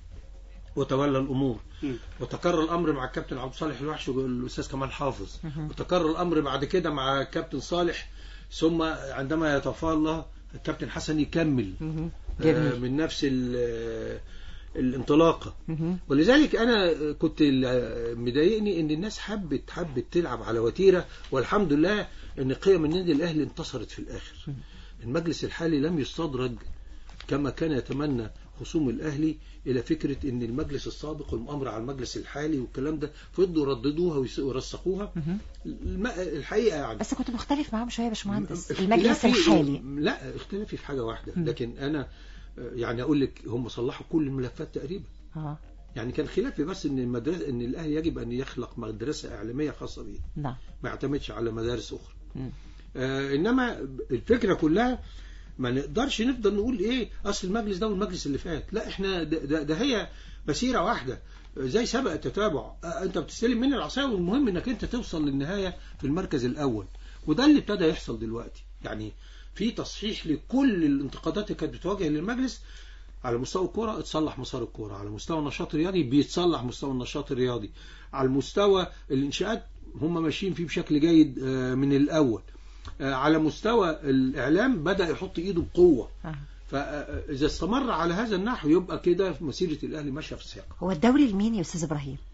وتولى الامور مم. وتكرر الامر مع الكابتن عبد الصالح الوحش والاستاذ كمال حافظ مهم. وتكرر الامر بعد كده مع الكابتن صالح ثم عندما يتفالى الكابتن حسن يكمل مهم. آه، جميل من نفس ال- آه، الانطلاقه مهم. ولذلك انا كنت ال- مضايقني ان الناس حبت حبت تلعب على وتيره والحمد لله ان قيم النادي الاهلي انتصرت في الاخر المجلس الحالي لم يستدرج كما كان يتمنى خصوم الاهلي الى فكره ان المجلس السابق والمؤامره على المجلس الحالي والكلام ده فضلوا يرددوها ويس- ويرسخوها مهم. الم- الحقيقه يعني بس كنت مختلف معاهم شوية يا باشمهندس اختلافي- المجلس الحالي لا اختلافي في حاجه واحده مم. لكن انا آه، يعني اقول لك هم صلحوا كل الملفات تقريبا اه يعني كان خلافي بس ان المدرسه ان الاهلي يجب ان يخلق مدرسه اعلاميه خاصه به نعم ما يعتمدش على مدارس اخرى مم. آه انما الفكره كلها ما نقدرش نفضل نقول ايه اصل المجلس ده والمجلس اللي فات لا احنا ده, ده, ده هي مسيره واحده آه، زي سبق التتابع آه انت بتستلم مني العصايه والمهم انك انت توصل للنهايه في المركز الاول وده اللي ابتدى يحصل دلوقتي يعني في تصحيح لكل الانتقادات اللي كانت بتواجه للمجلس على مستوى الكرة اتصلح مسار الكرة على مستوى النشاط الرياضي بيتصلح مستوى النشاط الرياضي على المستوى الإنشاءات هم ماشيين فيه بشكل جيد آه، من الأول آه، على مستوى الإعلام بدأ يحط إيده بقوة آه. فإذا استمر على هذا النحو يبقى كده في مسيرة الأهلي ماشية في الساق هو الدوري لمين يا أستاذ إبراهيم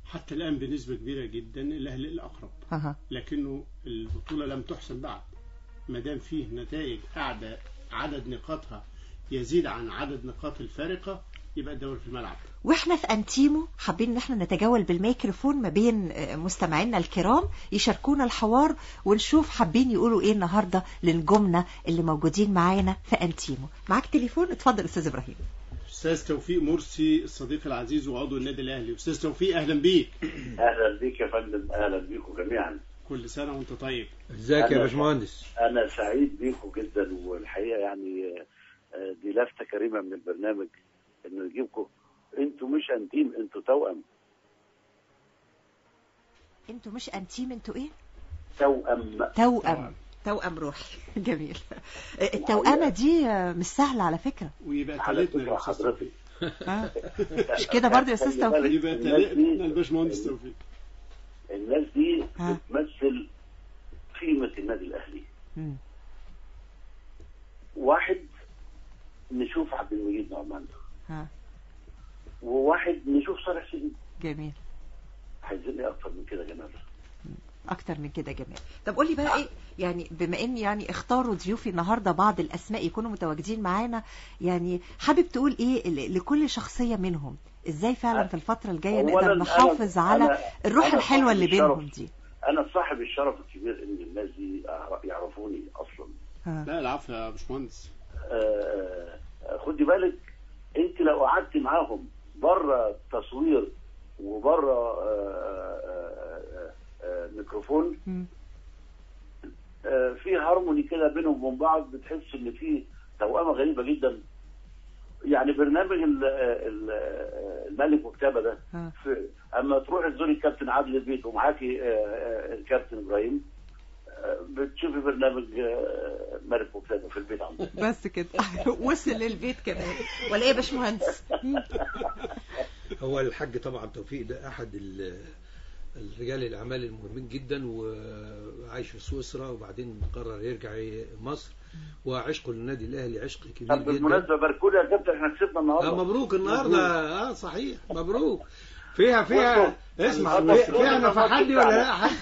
حتى الآن بنسبة كبيرة جدا الأهلي الأقرب أها. لكنه البطولة لم تحسم بعد ما دام فيه نتائج قاعدة عدد نقاطها يزيد عن عدد نقاط الفارقة يبقى الدوري في الملعب واحنا في انتيمو حابين ان احنا نتجول بالميكروفون ما بين آه، مستمعينا الكرام يشاركونا الحوار ونشوف حابين يقولوا ايه النهارده لنجومنا اللي موجودين معانا في انتيمو معاك تليفون اتفضل استاذ ابراهيم أستاذ توفيق مرسي الصديق العزيز وعضو النادي الأهلي أستاذ توفيق أهلا بيك اهلا بيك يا فندم اهلا بيكم جميعا كل سنة وأنت طيب ازيك يا أنا- باشمهندس انا سعيد بيكم جدا والحقيقه يعني آه، دي لفته كريمه من البرنامج انه يجيبكم انتوا مش انتيم انتوا توأم انتوا مش انتيم انتوا ايه توأم توأم توأم روحي جميل آه، التوأمة دي آه، مش سهلة على فكرة ويبقى على تالتنا فكره يا أستاذ توفيق حضرتك ها؟ مش كده برضه يا استاذ خلي بالك، توفيق يبقى الناس دي- تالتنا الباشمهندس توفيق الناس دي ها. بتمثل قيمه النادي الاهلي مم. واحد نشوف عبد المجيد نعمان ها وواحد نشوف صالح سليم جميل عايزين ايه اكتر من كده يا جماعه اكتر من كده جميل طب قولي بقى ايه يعني بما ان يعني اختاروا ضيوفي النهارده بعض الاسماء يكونوا متواجدين معانا يعني حابب تقول ايه ل- لكل شخصيه منهم ازاي فعلا في الفتره الجايه أولاً نقدر أنا- نحافظ على أنا- الروح أنا الحلوه اللي صاحب الشرف. بينهم دي انا صاحب الشرف الكبير ان الناس دي أعر- يعرفوني اصلا ها. لا العفو يا باشمهندس آه، آه، خدي بالك انت لو قعدت معاهم بره تصوير وبره آه، آه، آه، آه، ميكروفون مم. آه، في هارموني كده بينهم وبين بعض بتحس ان في توأمة غريبة جدا يعني برنامج ال- ال- آه، الملك وكتابة ده ها. في اما تروح تزوري الكابتن عادل البيت ومعاكي آه، آه، الكابتن ابراهيم آه، بتشوفي برنامج آه، ملك وكتابة في البيت عندك بس كده وصل للبيت كمان ولا ايه يا باشمهندس مم. هو الحاج طبعا توفيق ده احد ال- الرجال الاعمال المهمين جدا وعايش في سويسرا وبعدين قرر يرجع مصر وعشقه للنادي الاهلي عشق كبير طب جدا بالمناسبة باركولي يا كابتن احنا كسبنا آه النهارده مبروك النهارده اه صحيح مبروك فيها فيها بصوا، اسمع النهاردة فيها, فيها النهاردة نفحات دي ولا لا حد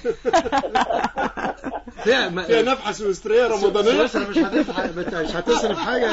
فيها ما- فيها نفحة سويسرية رمضانية سويسرا مش هتدفع مش هتصرف حاجه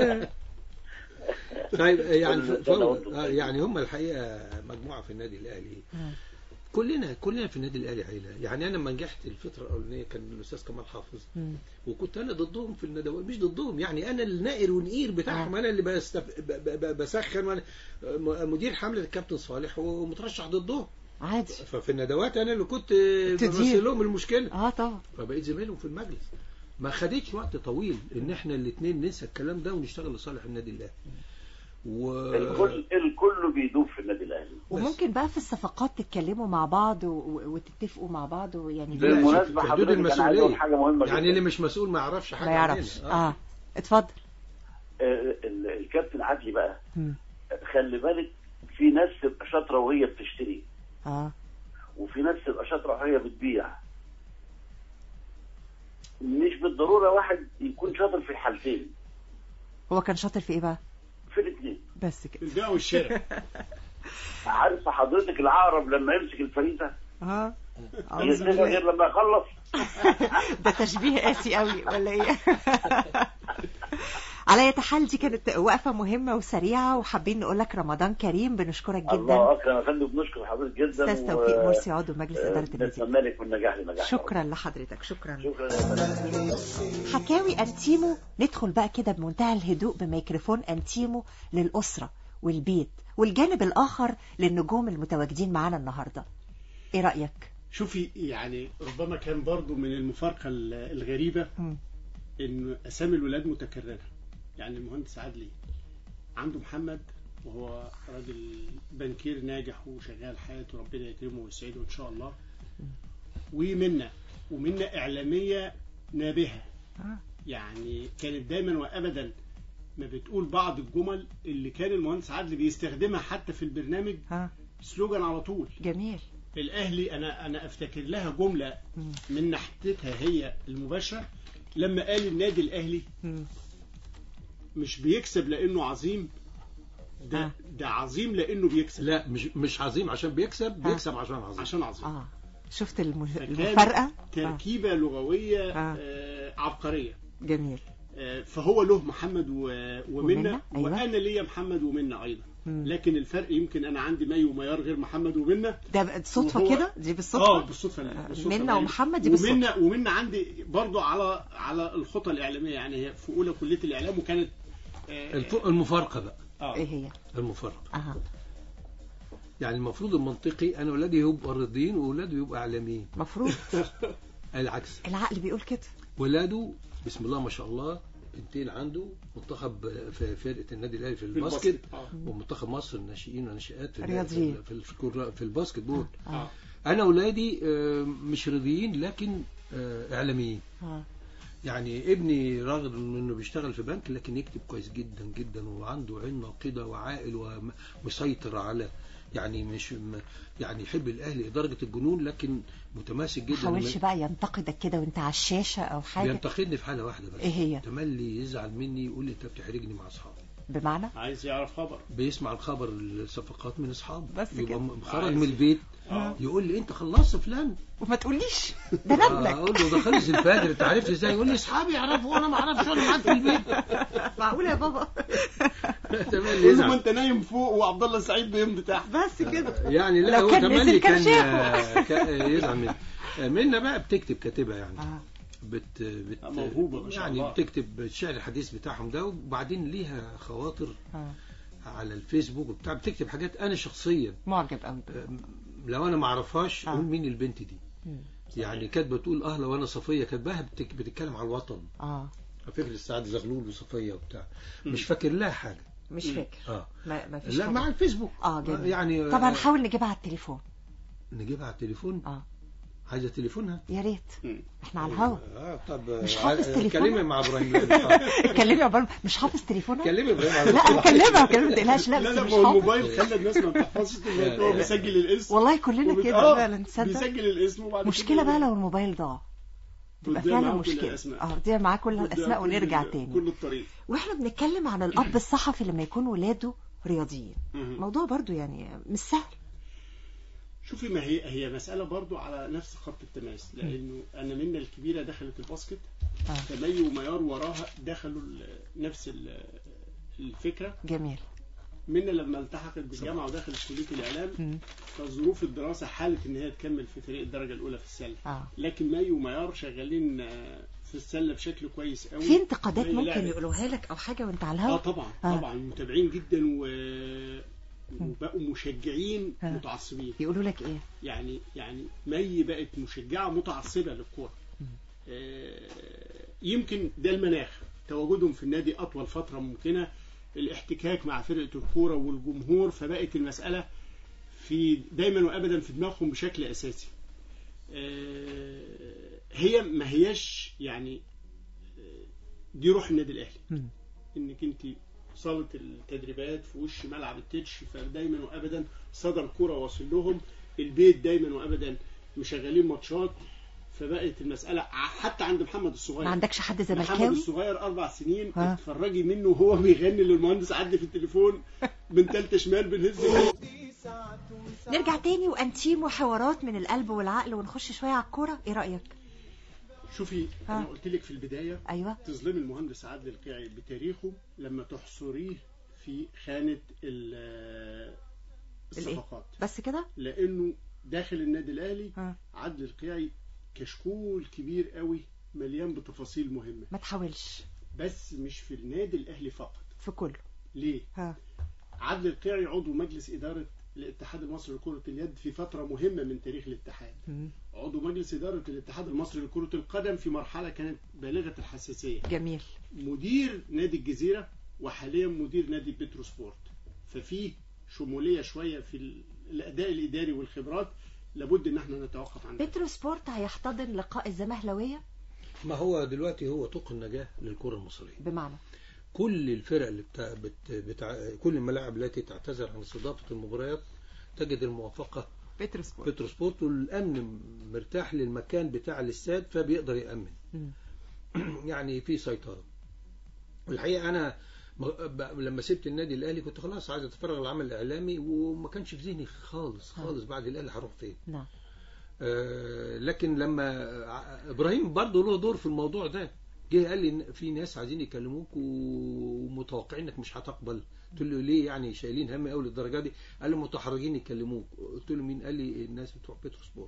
طيب يعني كل ف- سنة وأنتم آه، طيبين. يعني هم الحقيقه مجموعه في النادي الاهلي كلنا كلنا في النادي الاهلي عيله يعني انا لما نجحت الفتره الاولانيه كان الاستاذ كمال حافظ مم. وكنت انا ضدهم في الندوات مش ضدهم يعني انا النائر والنقير بتاعهم انا اللي بستف... ب... ب... ب... بسخن وأنا م- مدير حمله الكابتن صالح ومترشح ضدهم عادي ففي الندوات انا اللي كنت تدير. بمثل لهم المشكله اه طبعا فبقيت زميلهم في المجلس ما خدتش وقت طويل ان احنا الاثنين ننسى الكلام ده ونشتغل لصالح النادي الاهلي و الكل الكل بيدوب في النادي الاهلي وممكن بقى في الصفقات تتكلموا مع بعض و- و- وتتفقوا مع بعد ويعني لا، بالمناسبة في حدود حضرتك أنا عايز أقول حاجة مهمة يعني جدا. اللي مش مسؤول ما يعرفش حاجه ما يعرفش عننا. اه اتفضل آه، ال- الكابتن عدلي بقى مم. خلي بالك في ناس تبقى شاطرة وهي بتشتري اه وفي ناس تبقى شاطرة وهي بتبيع مش بالضرورة واحد يكون شاطر في الحالتين هو كان شاطر في ايه بقى في الاثنين بس كده البيع والشراء عارفة حضرتك العقرب لما يمسك الفريسة اه أعوذ يسيبها بالله. غير لما يخلص ده تشبيه قاسي قوي ولا ايه على اي حال دي كانت وقفه مهمه وسريعه وحابين نقول لك رمضان كريم بنشكرك جدا الله اكرم يا فندم بنشكر حضرتك جدا استاذ توفيق مرسي عضو مجلس آه، اداره النادي نتمنى لك والنجاح لنجاح شكرا لحضرتك شكرا شكرا يا فندم حكاوي انتيمو ندخل بقى كده بمنتهى الهدوء بميكروفون انتيمو للاسره والبيت والجانب الاخر للنجوم المتواجدين معانا النهارده ايه رايك شوفي يعني ربما كان برضو من المفارقة ال- الغريبة مم. ان اسامي الولاد متكررة يعني المهندس عدلي عنده محمد وهو راجل بنكير ناجح وشغال حياته ربنا يكرمه ويسعده ان شاء الله ومنة ومنة اعلامية نابهة آه. يعني كانت دايما وابدا ما بتقول بعض الجمل اللي كان المهندس عدلي بيستخدمها حتى في البرنامج ها سلوجان على طول جميل الاهلي انا انا افتكر لها جمله مم. من ناحيتها هي المباشره لما قال النادي الاهلي مم. مش بيكسب لانه عظيم ده آه. ده عظيم لانه بيكسب لا مش مش عظيم عشان بيكسب بيكسب عشان عظيم عشان عظيم اه شفت الم- فكان المفارقه آه. تركيبه لغويه آه. آه، عبقريه جميل آه، فهو له محمد و- ومنة، ومنة أيوة. وانا ليا محمد ومنة ايضا مم. لكن الفرق يمكن انا عندي مي وميار غير محمد ومنة ده صدفه وهو- كده دي بالصدفه اه بالصدفه بالصدفة منة يعني. ومحمد دي بالصدفة. ومنة ومنة عندي برضو على على الخطى الاعلاميه يعني هي في اولى كليه الاعلام وكانت آه، الف- المفارقه بقى آه. ايه هي المفارقه اها يعني المفروض المنطقي انا ولادي يبقوا رياضيين واولاده يبقوا اعلاميين مفروض العكس العقل بيقول كده ولاده بسم الله ما شاء الله بنتين عنده منتخب في فرقه النادي الاهلي في في الباسكت آه. ومنتخب مصر الناشئين والناشئات في رياضيين. في في, الكرة- في الباسكت بول آه. انا اولادي آه، مش رياضيين لكن آه، اعلاميين اه يعني ابني رغم انه بيشتغل في بنك لكن يكتب كويس جدا جدا وعنده عين ناقده وعاقل ومسيطر على يعني مش م- يعني يحب الاهلي لدرجه الجنون لكن متماسك ما جدا حاولش بقى ينتقدك كده وانت على الشاشه او حاجه بينتقدني في حاله واحده بس إيه هي؟ تملي يزعل مني يقول لي انت بتحرجني مع اصحابي بمعنى عايز يعرف خبر بيسمع الخبر الصفقات من اصحابه بس يبقى كده. م- خرج عايز- من البيت آه. يقول لي انت خلصت فلان وما تقوليش ده انا آه، ابنك اقول له ده خلص الفجر انت عرفت ازاي يقول لي اصحابي يعرفوا وانا ما اعرفش انا معاك في البيت معقول يا بابا تملي قول له ما يزعل انت نايم فوق وعبد الله سعيد بيمضي تحت بس كده يعني لا لو هو كان تملي نزل كان كان شافه. آه، كان يزعل مني آه، منا بقى بتكتب كاتبه يعني اه بت بت موهوبة ما شاء يعني الله. بتكتب الشعر الحديث بتاعهم ده وبعدين ليها خواطر اه على الفيسبوك وبتاع بتكتب حاجات انا شخصيا معجب قوي آه، لو انا ما اعرفهاش آه. اقول مين البنت دي مم. يعني كانت بتقول اه لو انا صفيه كاتباها بتك- بتتكلم على الوطن اه على فكره السعد زغلول وصفيه وبتاع مم. مش فاكر لها حاجه مش فاكر اه ما, ما فيش لا حاجة. مع الفيسبوك اه جميل يعني طبعا آه، نحاول نجيبها على التليفون نجيبها على التليفون اه عايزه تليفونها يا ريت مم. احنا على الهوا اه طب مش آه، حافظ آه، تليفونها؟ كلمي مع ابراهيم لا، مش حافظ. اتكلمي يا بابا مش حافظ تليفونها كلمي ابراهيم على لا طول. اكلمها اكلمها ما تقلقش لا لا بس لا مش ما هو حافظ الموبايل خلى الناس ما بتحفظش التليفون هو بيسجل الاسم والله كلنا وبت- كده آه، فعلا تصدق بيسجل الاسم وبعد مشكلة كده بقى لو الموبايل ضاع تبقى بتضيع فعلا معاه كل مشكلة الأسماء. اه تضيع معاه كل بتضيع الاسماء كل ونرجع ال- تاني كل الطريق واحنا بنتكلم عن الاب الصحفي لما يكون ولاده رياضيين مهم. موضوع برضو يعني مش سهل شوفي ما هي هي مسألة برضو على نفس خط التماس لأنه أنا منا الكبيرة دخلت الباسكت آه. فمي وميار وراها دخلوا ال- نفس ال- الفكرة جميل منا لما التحقت بالجامعة ودخلت كلية الإعلام مم. فظروف الدراسة حالت إن هي تكمل في فريق الدرجة الأولى في السلة اه لكن مي وميار شغالين آه، في السلة بشكل كويس قوي في انتقادات مي ممكن لعبت. يقولوها لك او حاجة وانت على اه الهوا طبعا آه. طبعا متابعين جدا و... وبقوا مشجعين آه. متعصبين يقولوا لك ايه يعني يعني مي بقت مشجعه متعصبه للكوره آه، يمكن ده المناخ تواجدهم في النادي اطول فتره ممكنه الاحتكاك مع فرقه الكوره والجمهور فبقت المساله في دايما وابدا في دماغهم بشكل اساسي آه، هي ما هياش يعني آه، دي روح النادي الاهلي مم. انك انت صاله التدريبات في وش ملعب التتش فدايما وابدا صدى الكوره واصل لهم البيت دايما وابدا مشغلين ماتشات فبقت المساله ع- حتى عند محمد الصغير ما عندكش حد محمد زملكاوي الصغير اربع سنين ها. تتفرجي منه وهو بيغني للمهندس عدي في التليفون من تالتة شمال بنهز نرجع تاني وانتيم وحوارات من القلب والعقل ونخش شوية على الكورة ايه رأيك شوفي ها. انا قلت لك في البدايه ايوه تظلمي المهندس عادل القيعي بتاريخه لما تحصريه في خانه ال- الصفقات بس كده لانه داخل النادي الاهلي ها. عدل القيعي كشكول كبير قوي مليان بتفاصيل مهمه ما تحاولش بس مش في النادي الاهلي فقط في كله ليه ها عدل القيعي عضو مجلس اداره الاتحاد المصري لكره اليد في فتره مهمه من تاريخ الاتحاد مم. عضو مجلس اداره الاتحاد المصري لكره القدم في مرحله كانت بالغه الحساسيه جميل مدير نادي الجزيره وحاليا مدير نادي بترو سبورت ففي شموليه شويه في ال- الاداء الاداري والخبرات لابد ان احنا نتوقف عنها بترو سبورت هيحتضن لقاء الزمهلوية ما هو دلوقتي هو طوق النجاة للكرة المصرية بمعنى كل الفرق اللي بتاع بت بتاع كل الملاعب التي تعتذر عن استضافة المباريات تجد الموافقة بترو سبورت بترو سبورت والأمن مرتاح للمكان بتاع الاستاد فبيقدر يأمن مم. يعني في سيطرة والحقيقة أنا ما- ب- لما سبت النادي الاهلي كنت خلاص عايز اتفرغ للعمل الاعلامي وما كانش في ذهني خالص خالص بعد الاهلي هروح فين نعم آه، لكن لما ع- ابراهيم برضه له دور في الموضوع ده جه قال لي إن في ناس عايزين يكلموك ومتوقعين انك مش هتقبل قلت له ليه يعني شايلين هم قوي للدرجه دي قال لي متحرجين يكلموك قلت له مين قال لي الناس بتوع بتروسبور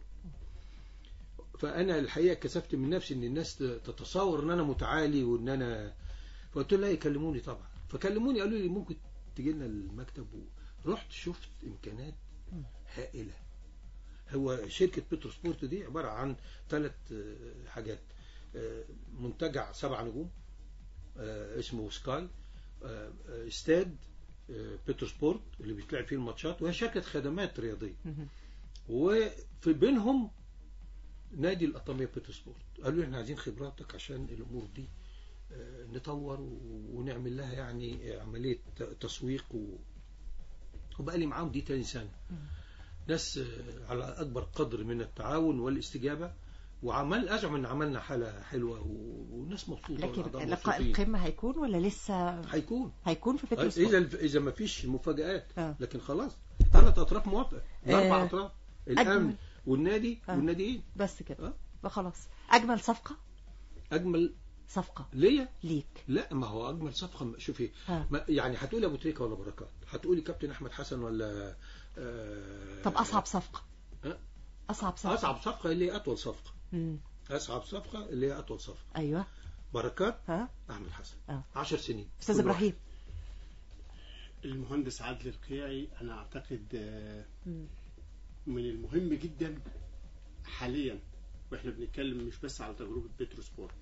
فانا الحقيقه كسفت من نفسي ان الناس تتصور ان انا متعالي وان انا فقلت له لا يكلموني طبعا فكلموني قالوا لي ممكن تجي لنا المكتب رحت شفت امكانات هائله هو شركة بتروسبورت دي عبارة عن ثلاث حاجات آه، منتجع سبع نجوم آه، اسمه سكاي آه، آه، استاد آه، بتروسبورت اللي بيتلعب فيه الماتشات وهي شركة خدمات رياضية مهم. وفي بينهم نادي الأطامية بتروسبورت قالوا لي احنا عايزين خبراتك عشان الأمور دي آه، نطور و- ونعمل لها يعني عملية ت- تسويق و... وبقى لي معاهم دي تاني سنة ناس آه، على أكبر قدر من التعاون والاستجابة وعمل أزعم أن عملنا حالة حلوة و- والناس مبسوطة لكن والأعضاء لقاء مبسوطين. القمة هيكون ولا لسه هيكون هيكون في بتروسبورت إذا إذا ما فيش مفاجآت آه. لكن خلاص ثلاث أطراف موافقة الأربع آه، أطراف أجمل. الأمن والنادي آه. والناديين بس كده آه. فخلاص أجمل صفقة أجمل صفقة ليا ليك لا ما هو اجمل صفقه شوفي ها. ما يعني هتقولي ابو تريكه ولا بركات هتقولي كابتن احمد حسن ولا آه طب أصعب صفقة أه؟ أصعب صفقة اصعب صفقه اللي هي اطول صفقه مم. اصعب صفقه اللي هي اطول صفقه أيوه بركات ها احمد حسن آه. 10 سنين أستاذ كل إبراهيم المهندس عادل القيعي انا اعتقد آه، مم. من المهم جدا حاليا واحنا بنتكلم مش بس على تجربه بترو سبورت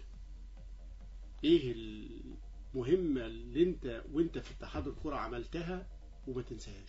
ايه المهمه اللي انت وانت في اتحاد الكره عملتها وما تنساهاش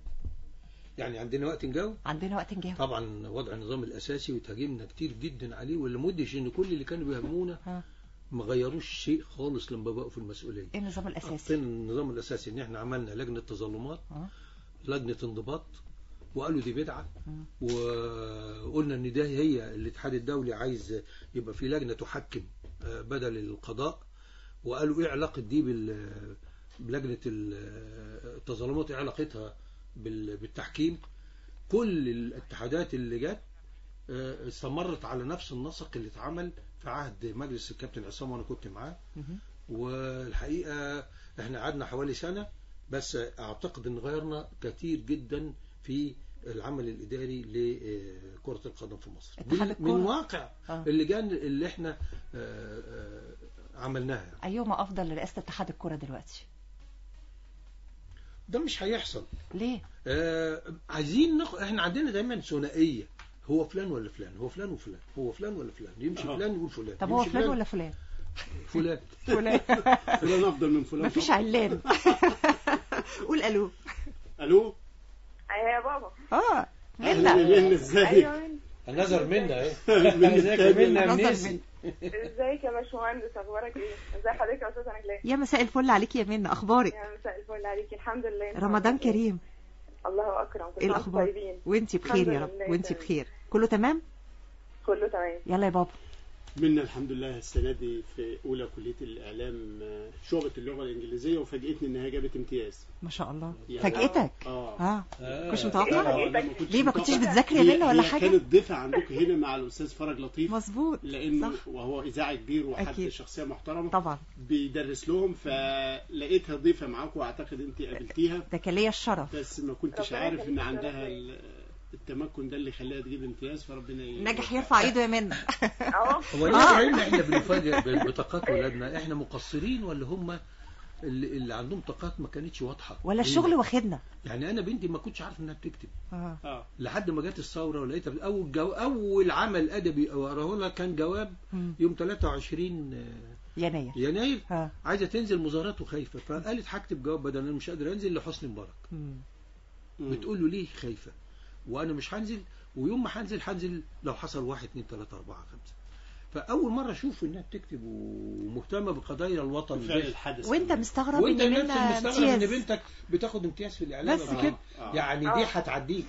يعني عندنا وقت نجاوب عندنا وقت نجاوب طبعا وضع النظام الاساسي وتهاجمنا كتير جدا عليه واللي مدش ان كل اللي كانوا بيهاجمونا ها ما غيروش شيء خالص لما بقوا في المسؤوليه إيه النظام الأساسي حطينا النظام الاساسي ان احنا عملنا لجنه تظلمات آه. لجنه انضباط وقالوا دي بدعه مم. وقلنا ان ده هي الاتحاد الدولي عايز يبقى في لجنه تحكم آه، بدل القضاء وقالوا ايه علاقه دي بال بلجنه ال- التظلمات ايه علاقتها بال- بالتحكيم كل الاتحادات اللي جت آه، استمرت على نفس النسق اللي اتعمل في عهد مجلس الكابتن عصام وانا كنت معاه مهم. والحقيقة احنا قعدنا حوالي سنة بس اعتقد ان غيرنا كتير جدا في العمل الاداري لكرة القدم في مصر اتحاد من- الكرة. من واقع آه. اللجان اللي احنا آه، آه، عملناها يعني. أيهما أفضل لرئاسة اتحاد الكرة دلوقتي ده مش هيحصل ليه آه، عايزين نخ... احنا عندنا دايما ثنائية هو فلان ولا فلان هو فلان وفلان هو فلان ولا فلان يمشي آه. فلان يقول فلان طب هو يمشي فلان ولا فلان فلان فلان فلان افضل من فلان مفيش طبعاً. علان قول ألو الو ايوه يا بابا اه اهلا منا منى ازيك ايوه من- النظر منا ايه من ازيك يا التاني. منا نظر منيسي من- ازيك يا باشمهندس اخبارك ايه ازي حضرتك يا استاذه نجلاء يا مساء الفل عليك يا منى أخبارك يا مساء الفل عليكي الحمد لله انتوا رمضان عاملين إيه؟ كريم الله اكرم كل ايه سنة وانتم الأخبار طيبين وانتي بخير يا الحمد رب لله وانتي تمام. بخير كله تمام كله تمام يلا يا بابا منا الحمد لله السنه دي في اولى كليه الاعلام آه، شعبه اللغه الانجليزيه وفاجئتني ان هي جابت امتياز ما شاء الله يعني- فاجئتك اه اه كنتش آه، متوقع لا، ما كنتش ليه ما كنتش متوقع. بتذاكري يا هي- منى ولا هي حاجة كانت ضيفه عندكم هنا مع الاستاذ فرج لطيف مظبوط لانه صح. وهو اذاعي كبير وحد أكيد. شخصيه محترمه طبعا بيدرس لهم فلقيتها ضيفه معاكم واعتقد انت قابلتيها ده كان ليا الشرف بس ما كنتش ربنا عارف ان يخليك يا عندها رب. ال- التمكن ده اللي خلاها تجيب امتياز فربنا ي- نجح يرفع ايده يا منى اهو هو ليه ليه احنا بنفاجئ بطاقات ولادنا احنا مقصرين ولا هم اللي, اللي عندهم طاقات ما كانتش واضحه ولا الشغل واخدنا يعني انا بنتي ما كنتش عارف انها بتكتب اه اه لحد ما جت الثوره ولقيتها اول جو اول عمل ادبي اقراه لها كان جواب مم. يوم 23 يناير يناير ها عايزه تنزل مظاهرات وخايفه فقالت هكتب جواب بدل انا مش قادر انزل لحسني مبارك مم. مم. بتقول له ليه خايفه وانا مش هنزل ويوم ما هنزل هنزل لو حصل واحد اتنين تلاته اربعه خمسه فاول مره اشوف انها بتكتب ومهتمه بقضايا الوطن فعل بس. الحدث وانت مستغرب وانت ان نفسك منى مستغرب ان امتياز بنتك بتاخد امتياز في الاعلام بس آه. كده. آه. يعني دي آه. هتعديك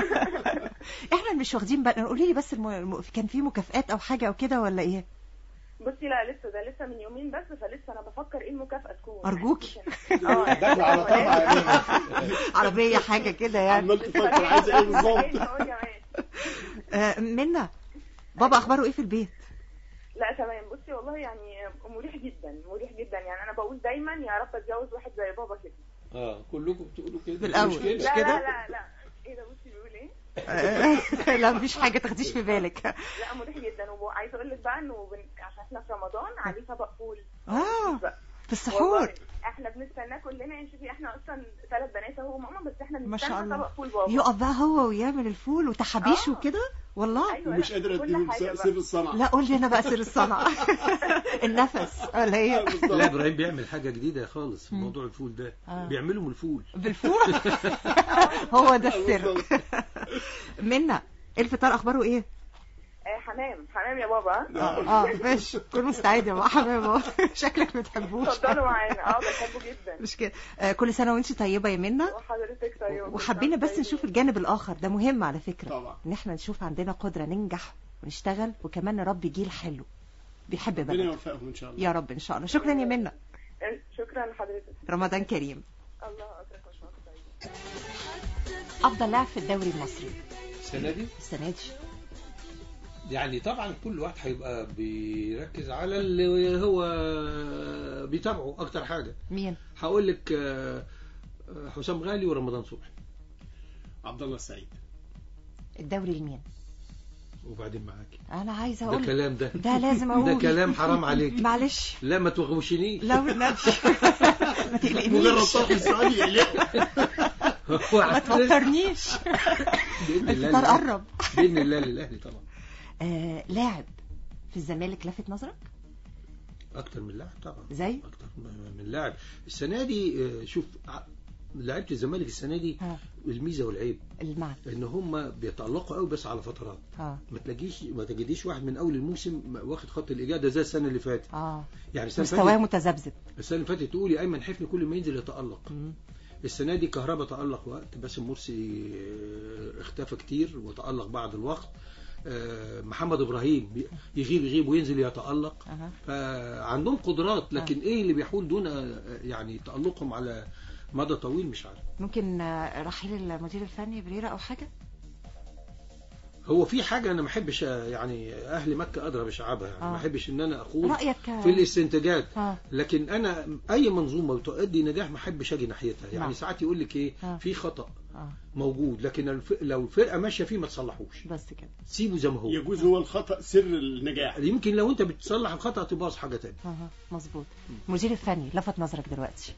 احنا مش واخدين بالنا قولي لي بس الم... الم... كان في مكافآت او حاجه او كده ولا ايه بصي لا لسه ده لسه من يومين بس فلسه انا بفكر ايه المكافأة تكون أرجوكي. اه داخل على طمع يا مينا. عربيه حاجه كده يعني عمال تفكر عايزه ايه بالظبط أهو كمان. آه، منا بابا اخباره ايه في البيت لا تمام بصي والله يعني مريح جدا مريح جدا يعني انا بقول دايما يا رب اتجوز واحد زي بابا كده اه كلكم بتقولوا كده بالأول. مشكلة. مش لا كده؟ لا لا لا ايه ده بصي بيقول ايه آه، لا مفيش حاجه تاخديش في بالك لا مريح جدا وعايزه اقول لك بقى انه بن... عشان احنا في رمضان عليه طبق فول اه بقى. في السحور والله احنا بنستناه كلنا يعني شوفي احنا اصلا ثلاث بنات اهو وماما بس احنا ما شاء بنستنى الله. طبق فول بابا يقف بقى هو ويعمل الفول وتحابيش آه. وكده والله ايوه ومش لا، قادره كل اديهم حاجة بقى. سر الصنعه لا قول لي انا بقى سر الصنعه النفس ولا هي لا ابراهيم بيعمل حاجه جديده خالص في موضوع الفول ده آه. بيعملوا من الفول بالفول هو ده السر منا الفطار اخباره ايه آه حمام حمام يا بابا اه اه ماشي كل مستعد يا بابا حبيبي أهو. شكلك ما بتحبوش اتفضلوا معانا اه بحبه جدا مش كده آه كل سنه وانت طيبه يا منا وحضرتك طيب وحبينا بس نشوف الجانب الاخر ده مهم على فكره طبعا. ان احنا نشوف عندنا قدره ننجح ونشتغل وكمان نربي جيل حلو بيحب ربنا بلده يوفقهم ان شاء الله يا رب ان شاء الله شكرا يا منا شكرا لحضرتك رمضان كريم الله اكرمك وش طيب افضل لاعب في الدوري المصري السنه دي السنه دي يعني طبعا كل واحد هيبقى بيركز على اللي هو بيتابعه اكتر حاجه مين هقول لك آه، آه، حسام غالي ورمضان صبحي عبد الله السعيد الدوري لمين وبعدين معاكي انا عايزه ده اقول كلام ده ده لازم اقول ده كلام حرام عليك معلش لا ما توغوشنيش لا والنبي ما مجرد تقلقنيش طرح السؤال يقلقه ما توترنيش باذن الله الفطار للأهلي. قرب باذن الله للاهلي طبعا آه لاعب في الزمالك لفت نظرك اكتر من لاعب طبعا زي اكتر من لاعب السنه دي آه، شوف ع- لعيبه الزمالك السنه دي ها الميزه والعيب المعنى ان هم بيتالقوا قوي بس على فترات اه ما تلاقيش ما تجديش واحد من اول الموسم واخد خط الاجاده زي السنه اللي فاتت اه يعني السنه اللي مستواه فاتت متذبذب السنه اللي فاتت تقولي ايمن حفني كل ما ينزل يتالق مم. السنه دي كهربا تالق وقت باسم مرسي آه، اختفى كتير وتالق بعد الوقت آه، محمد ابراهيم بي- يغيب يغيب وينزل يتالق أها. فعندهم قدرات لكن ايه اللي بيحول دون آه، يعني تالقهم على مدى طويل مش عارف ممكن آه، رحيل المدير الفني بريرة او حاجه هو في حاجه انا ما احبش آه، يعني اهل مكه ادرى بشعبها يعني آه. ما احبش ان انا اخوض رايك في الاستنتاجات اه لكن انا اي منظومه بتؤدي نجاح ما احبش اجي ناحيتها يعني نعم. ساعات يقول لك ايه آه. في خطا اه موجود لكن الف... لو الفرقه ماشيه فيه ما تصلحوش بس كده سيبه زي ما هو يجوز هو الخطا سر النجاح يمكن لو انت بتصلح الخطا تباظ حاجه تانية اها مظبوط المدير الفني لفت نظرك دلوقتي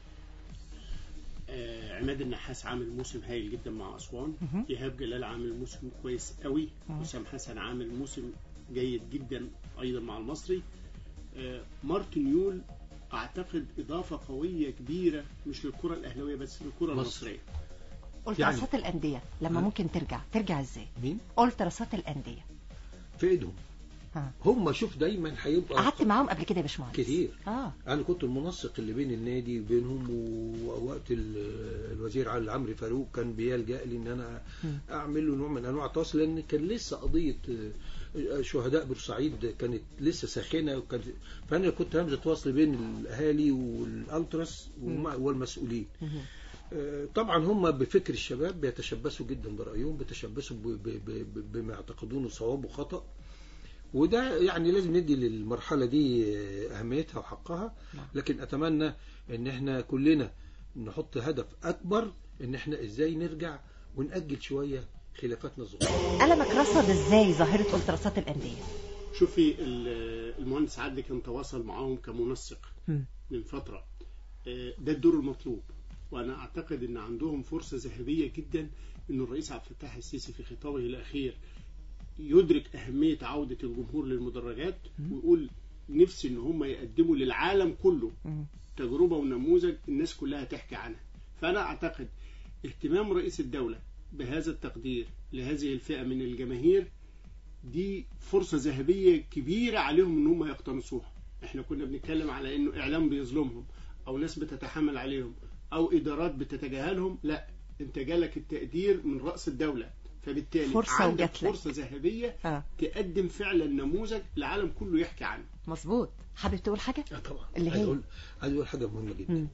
آه، عماد النحاس عامل موسم هايل جدا مع اسوان مهم. ايهاب جلال عامل موسم كويس قوي مم. حسام حسن عامل موسم جيد جدا ايضا مع المصري آه، مارتن يول اعتقد اضافه قويه كبيره مش للكره الاهلاويه بس للكره مصر. المصريه قلت يعني- رصات الانديه لما ها؟ ممكن ترجع ترجع ازاي مين قلت رصات الانديه في ايدهم ها. هم شوف دايما هيبقى قعدت معاهم قبل كده يا باشمهندس كتير اه انا كنت المنسق اللي بين النادي وبينهم ووقت ال- الوزير علي عمرو فاروق كان بيلجا لي ان انا مم. اعمل له نوع من انواع التواصل لان كان لسه قضيه آه، شهداء بورسعيد كانت لسه ساخنه وكان فانا كنت همزه وصل بين الاهالي والالتراس ومع- والمسؤولين مهم. آه، طبعا هم بفكر الشباب بيتشبثوا جدا برايهم بيتشبثوا ب- ب- ب- بما يعتقدونه صواب وخطا وده يعني لازم ندي للمرحله دي آه، اهميتها وحقها نعم. لكن اتمنى ان احنا كلنا نحط هدف اكبر ان احنا ازاي نرجع ونأجل شويه خلافاتنا الصغيره قلمك رصد ازاي ظاهره قلت رصات الانديه شوفي ال- المهندس عدلي كان تواصل معاهم كمنسق مم. من فترة آه، ده الدور المطلوب وأنا أعتقد أن عندهم فرصة ذهبية جدا أن الرئيس عبد الفتاح السيسي في خطابه الأخير يدرك أهمية عودة الجمهور للمدرجات ويقول نفسي أن هم يقدموا للعالم كله مم. تجربة ونموذج الناس كلها تحكي عنها فأنا أعتقد اهتمام رئيس الدولة بهذا التقدير لهذه الفئة من الجماهير دي فرصة ذهبية كبيرة عليهم ان هم يقتنصوها احنا كنا بنتكلم على انه اعلام بيظلمهم او ناس بتتحامل عليهم او ادارات بتتجاهلهم لا انت جالك التقدير من رأس الدولة فبالتالي فرصة عندك وجات لك. فرصة ذهبية اه تقدم فعلا نموذج العالم كله يحكي عنه مظبوط حابب تقول حاجة آه طبعا اللي عايز هي؟ اقول عايز اقول حاجه مهمه جدا مم.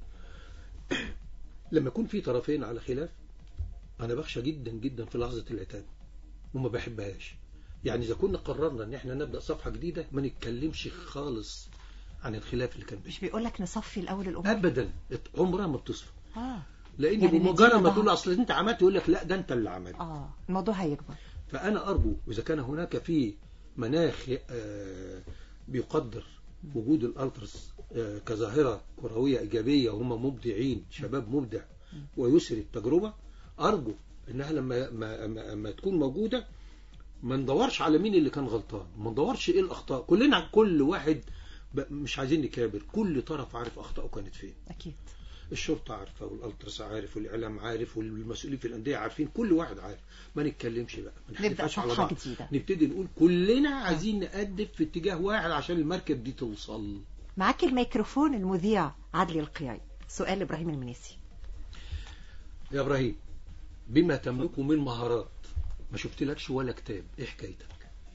لما يكون في طرفين على خلاف انا بخشى جدا جدا في لحظه العتاب وما بحبهاش يعني اذا كنا قررنا ان احنا نبدا صفحه جديده ما نتكلمش خالص عن الخلاف اللي كان مش بيننا بيقول لك نصفي الأول الأمور ابدا عمرها ما بتصفى اه لان يعني بمجرد نديله ما تقول بعض. اصل انت عملت يقول لك لا ده انت اللي عملت اه الموضوع هيكبر فأنا أرجو إذا كان هناك في مناخ آه، بيقدر وجود الألترس آه، كظاهرة كروية إيجابية وهم مبدعين شباب مبدع ويسري التجربة أرجو إنها لما ما ما ما تكون موجودة ما ندورش على مين اللي كان غلطان ما ندورش إيه الأخطاء كلنا كل واحد ب- مش عايزين نكابر كل طرف عارف أخطائه كانت فين أكيد الشرطة عارفة والألترس عارف والإعلام عارف والمسؤولين في الأندية عارفين كل واحد عارف ما نتكلمش بقى ما نبدأ نحدفهاش على صفحة بعض جديدة نبتدي نقول كلنا عايزين نقدم في اتجاه واحد عشان المركب دي توصل معاك الميكروفون المذيع عدلي القيعي سؤال إبراهيم المنيسي يا إبراهيم بما تملكه من مهارات ما شفتلكش ولا كتاب إيه حكايتك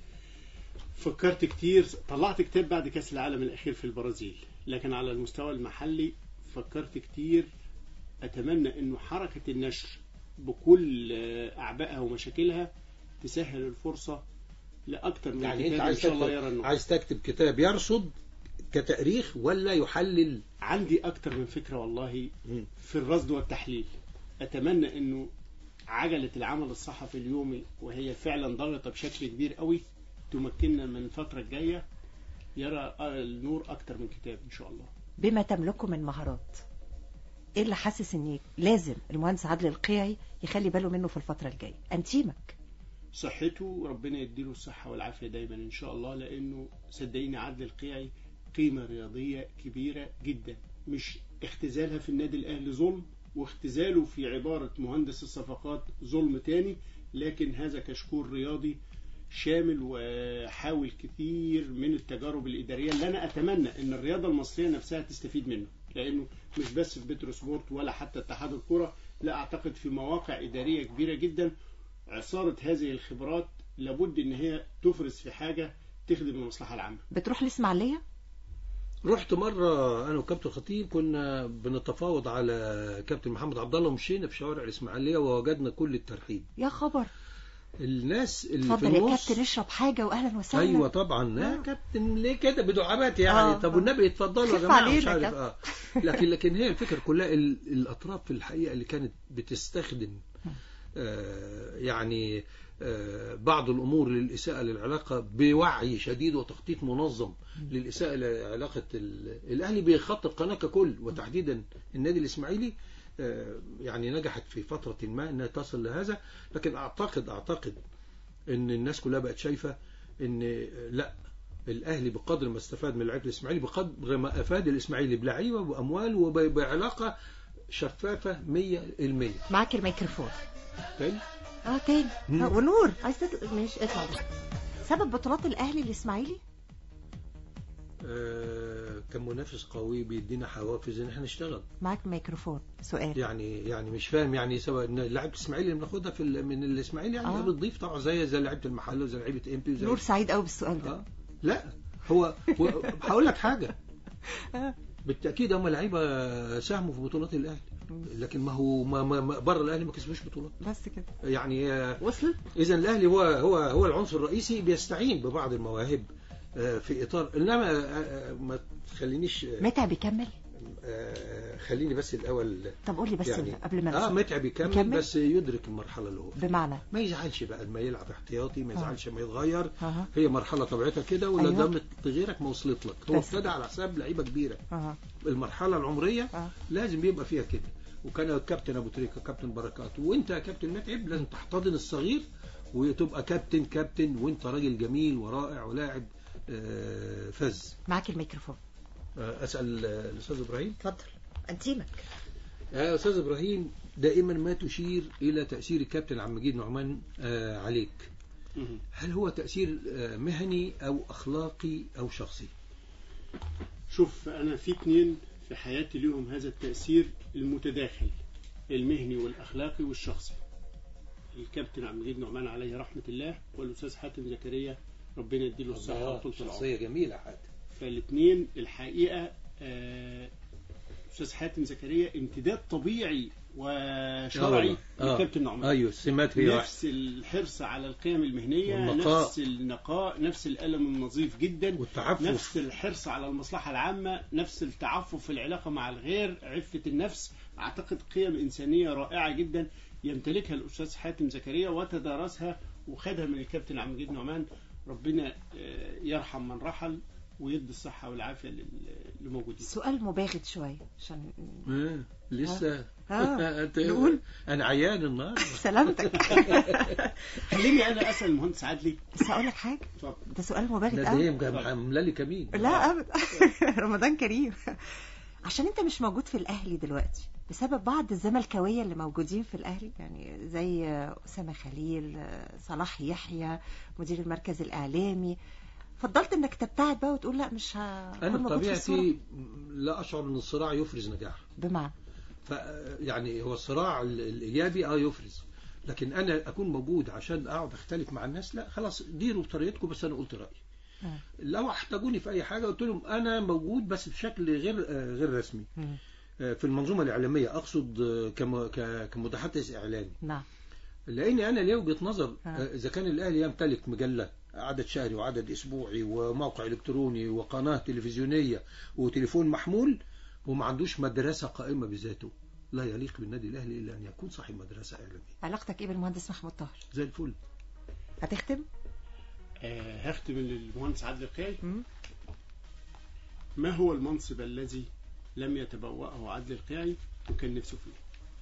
فكرت كتير طلعت كتاب بعد كأس العالم الأخير في البرازيل لكن على المستوى المحلي فكرت كتير أتمنى أنه حركة النشر بكل آه، أعبائها ومشاكلها تسهل الفرصة لأكثر من يعني أنت كتاب إن عايز شاء الله يرى تكتب, النور عايز تكتب كتاب يرصد كتاريخ ولا يحلل عندي أكثر من فكرة والله مم. في الرصد والتحليل أتمنى أنه عجلة العمل الصحفي اليومي وهي فعلا ضغطة بشكل كبير قوي تمكننا من الفترة الجاية يرى النور أكثر من كتاب إن شاء الله بما تملكه من مهارات ايه اللي حاسس ان لازم المهندس عادل القيعي يخلي باله منه في الفترة الجاية انتيمك صحته ربنا يديله الصحة والعافية دايما إن شاء الله لأنه صدقيني عدل القيعي قيمة رياضية كبيرة جدا مش اختزالها في النادي الأهلي ظلم واختزاله في عبارة مهندس الصفقات ظلم تاني لكن هذا كشكور رياضي شامل وحاول كثير من التجارب الإدارية اللي أنا أتمنى أن الرياضة المصرية نفسها تستفيد منه لأنه مش بس في بترو سبورت ولا حتى اتحاد الكرة لا أعتقد في مواقع إدارية كبيرة جدا عصارة هذه الخبرات لابد ان هي تفرز في حاجة تخدم المصلحة العامة بتروح الاسماعيلية رحت مرة أنا وكابتن خطيب كنا بنتفاوض على كابتن محمد عبد الله ومشينا في شوارع الإسماعيلية ووجدنا كل الترحيب يا خبر الناس اللي في اتفضل يا النص كابتن اشرب حاجة واهلا وسهلا ايوه طبعا يا آه. كابتن ليه كده بدعابات يعني آه، طب آه. والنبي اتفضلوا يا خف جماعه مش علينا عارف كابتن. اه لكن لكن هي الفكره كلها ال- الاطراف في الحقيقه اللي كانت بتستخدم آه يعني آه بعض الامور للاساءه للعلاقه بوعي شديد وتخطيط منظم للاساءه لعلاقه ال- الاهلي بيخطط قناه ككل وتحديدا النادي الاسماعيلي آه يعني نجحت في فتره ما انها تصل لهذا لكن اعتقد اعتقد ان الناس كلها بقت شايفه ان لا الاهلي بقدر ما استفاد من لعيبه الاسماعيلي بقدر ما افاد الاسماعيلي بلعيبه واموال وبعلاقه شفافه 100% معاك الميكروفون تاني اه تاني مم. آه ونور عايز تطلع ماشي اطلع بس. سبب بطولات الاهلي الاسماعيلي آه كمنافس قوي بيدينا حوافز ان احنا نشتغل معاك ميكروفون سؤال يعني يعني مش فاهم يعني سواء ان لعيبه الاسماعيلي اللي بناخدها في ال- من الاسماعيلي يعني آه. آه. بتضيف طبعا زي زي لعيبه المحل وزي لعيبه امبي وزي نور سعيد قوي بالسؤال ده آه. لا هو هو- هقول لك حاجه آه. بالتاكيد هم لعيبه ساهموا في بطولات الاهلي لكن ما هو ما ما ما- بره الاهلي ما كسبوش بطولات بس كده يعني آه، وصلت اذا الاهلي هو هو هو العنصر الرئيسي بيستعين ببعض المواهب آه، في اطار انما آه، آه، ما تخلينيش آه، متعب يكمل آه، خليني بس الاول طب قول لي بس يعني قبل ما اه أنسى. متعب يكمل, يكمل؟ بس يدرك المرحله اللي هو فيها. بمعنى ما يزعلش بقى ما يلعب احتياطي ما آه. يزعلش ما يتغير اها هي مرحله طبيعتها كده ولا أيوة. دامت غيرك ما وصلت لك هو بس. ابتدى على حساب لعيبه كبيره اها المرحله العمريه اه لازم يبقى فيها كده وكان الكابتن ابو تريكه كابتن بركات وانت يا كابتن متعب لازم تحتضن الصغير وتبقى كابتن كابتن وانت راجل جميل ورائع ولاعب آه، فز معاك الميكروفون آه، اسال آه، الاستاذ ابراهيم اتفضل انتيمك يا استاذ ابراهيم دائما ما تشير الى تاثير الكابتن عبد المجيد نعمان آه، عليك مهم. هل هو تاثير آه، مهني او اخلاقي او شخصي شوف أنا في اتنين في حياتي ليهم هذا التأثير المتداخل المهني والأخلاقي والشخصي الكابتن عبد المجيد نعمان عليه رحمه الله والاستاذ حاتم زكريا ربنا يديله الصحه الله، وطول العمر شخصية جميلة حتى فالاثنين الحقيقه آه، استاذ حاتم زكريا امتداد طبيعي وشرعي آه. للكابتن نعمان ايوه السمات هي واحدة نفس الحرص على القيم المهنيه والنقاء. نفس النقاء نفس القلم النظيف جدا والتعفف نفس الحرص على المصلحة العامة نفس التعفف في العلاقة مع الغير عفة النفس أعتقد قيم إنسانية رائعة جدا يمتلكها الأستاذ حاتم زكريا وتدارسها وخدها من الكابتن عبد المجيد نعمان ربنا آه، يرحم من رحل ويدي الصحة والعافية لل- للموجودين سؤال مباغت شوية عشان آه، لسه آه. أنت- نقول. انا عيان النهارده سلامتك خليني أنا أسأل المهندس عدلي بس هقول لك حاجة اتفضل. ده سؤال مباغت لا ده قوي هي عامله لي كمين لا ابدا رمضان كريم عشان انت مش موجود في الاهلي دلوقتي بسبب بعض الزملكاويه اللي موجودين في الاهلي يعني زي اسامه خليل صلاح يحيى مدير المركز الاعلامي فضلت انك تبتعد بقى وتقول لا مش هكون انا موجود في الصورة. بطبيعتي لا اشعر ان الصراع يفرز نجاح بمعنى ف يعني هو الصراع ال- الايجابي اه يفرز لكن انا اكون موجود عشان اقعد اختلف مع الناس لا خلاص ديروا بطريقتكم بس انا قلت رايي مم. لو احتاجوني في اي حاجه قلت لهم انا موجود بس بشكل غير آه، غير رسمي مم. آه، في المنظومه الاعلاميه اقصد آه، كم- ك- كمتحدث اعلامي نعم لاني انا ليه وجهه نظر آه. آه، اذا كان الاهلي يمتلك مجله عدد شهري وعدد اسبوعي وموقع الكتروني وقناه تلفزيونيه وتليفون محمول وما عندوش مدرسه قائمه بذاته لا يليق بالنادي الاهلي الا ان يكون صاحب مدرسه اعلاميه علاقتك ايه بالمهندس محمود طاهر زي الفل هتختم آه، هختم المهندس عادل القيعي مم. ما هو المنصب الذي لم يتبوأه عادل القيعي وكان نفسه فيه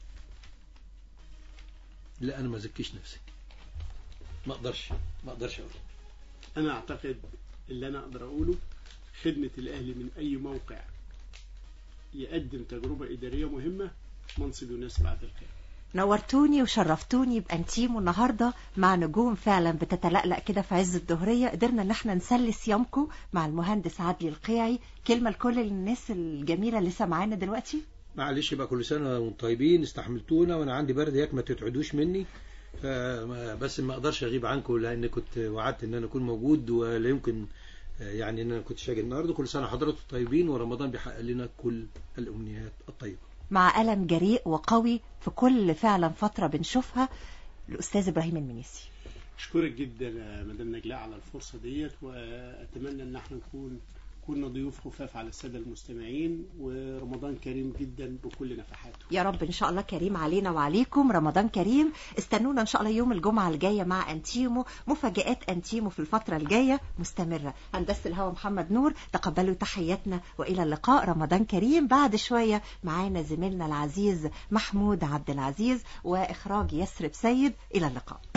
لا انا ما زكيش نفسي ما اقدرش ما اقدرش اقول انا اعتقد اللي انا اقدر اقوله خدمة الاهلي من اي موقع يقدم تجربة ادارية مهمة منصب يناسب عادل القيعي نورتوني وشرفتوني بانتيمو النهارده مع نجوم فعلا بتتلألأ كده في عز الظهريه قدرنا ان احنا نسلي صيامكم مع المهندس عدلي القيعي كلمه لكل الناس الجميله اللي سامعانا دلوقتي معلش بقى كل سنه وانتم طيبين استحملتونا وانا عندي برد ياك ما تتعدوش مني فما- بس ما اقدرش اغيب عنكم لان كنت وعدت ان انا اكون موجود ولا يمكن آه، يعني ان انا كنت شاجي النهارده كل سنه حضراتكم طيبين ورمضان بيحقق لنا كل الامنيات الطيبه مع ألم جريء وقوي في كل فعلا فتره بنشوفها الاستاذ ابراهيم المنيسي اشكرك جدا يا مدام نجلاء على الفرصة ديت واتمنى ان احنا نكون كنا ضيوف خفاف على السادة المستمعين ورمضان كريم جدا بكل نفحاته يا رب ان شاء الله كريم علينا وعليكم رمضان كريم استنونا ان شاء الله يوم الجمعه الجايه مع انتيمو مفاجات انتيمو في الفتره الجايه مستمره هندسه الهوا محمد نور تقبلوا تحياتنا والى اللقاء رمضان كريم بعد شويه معانا زميلنا العزيز محمود عبد العزيز واخراج يسرب سيد الى اللقاء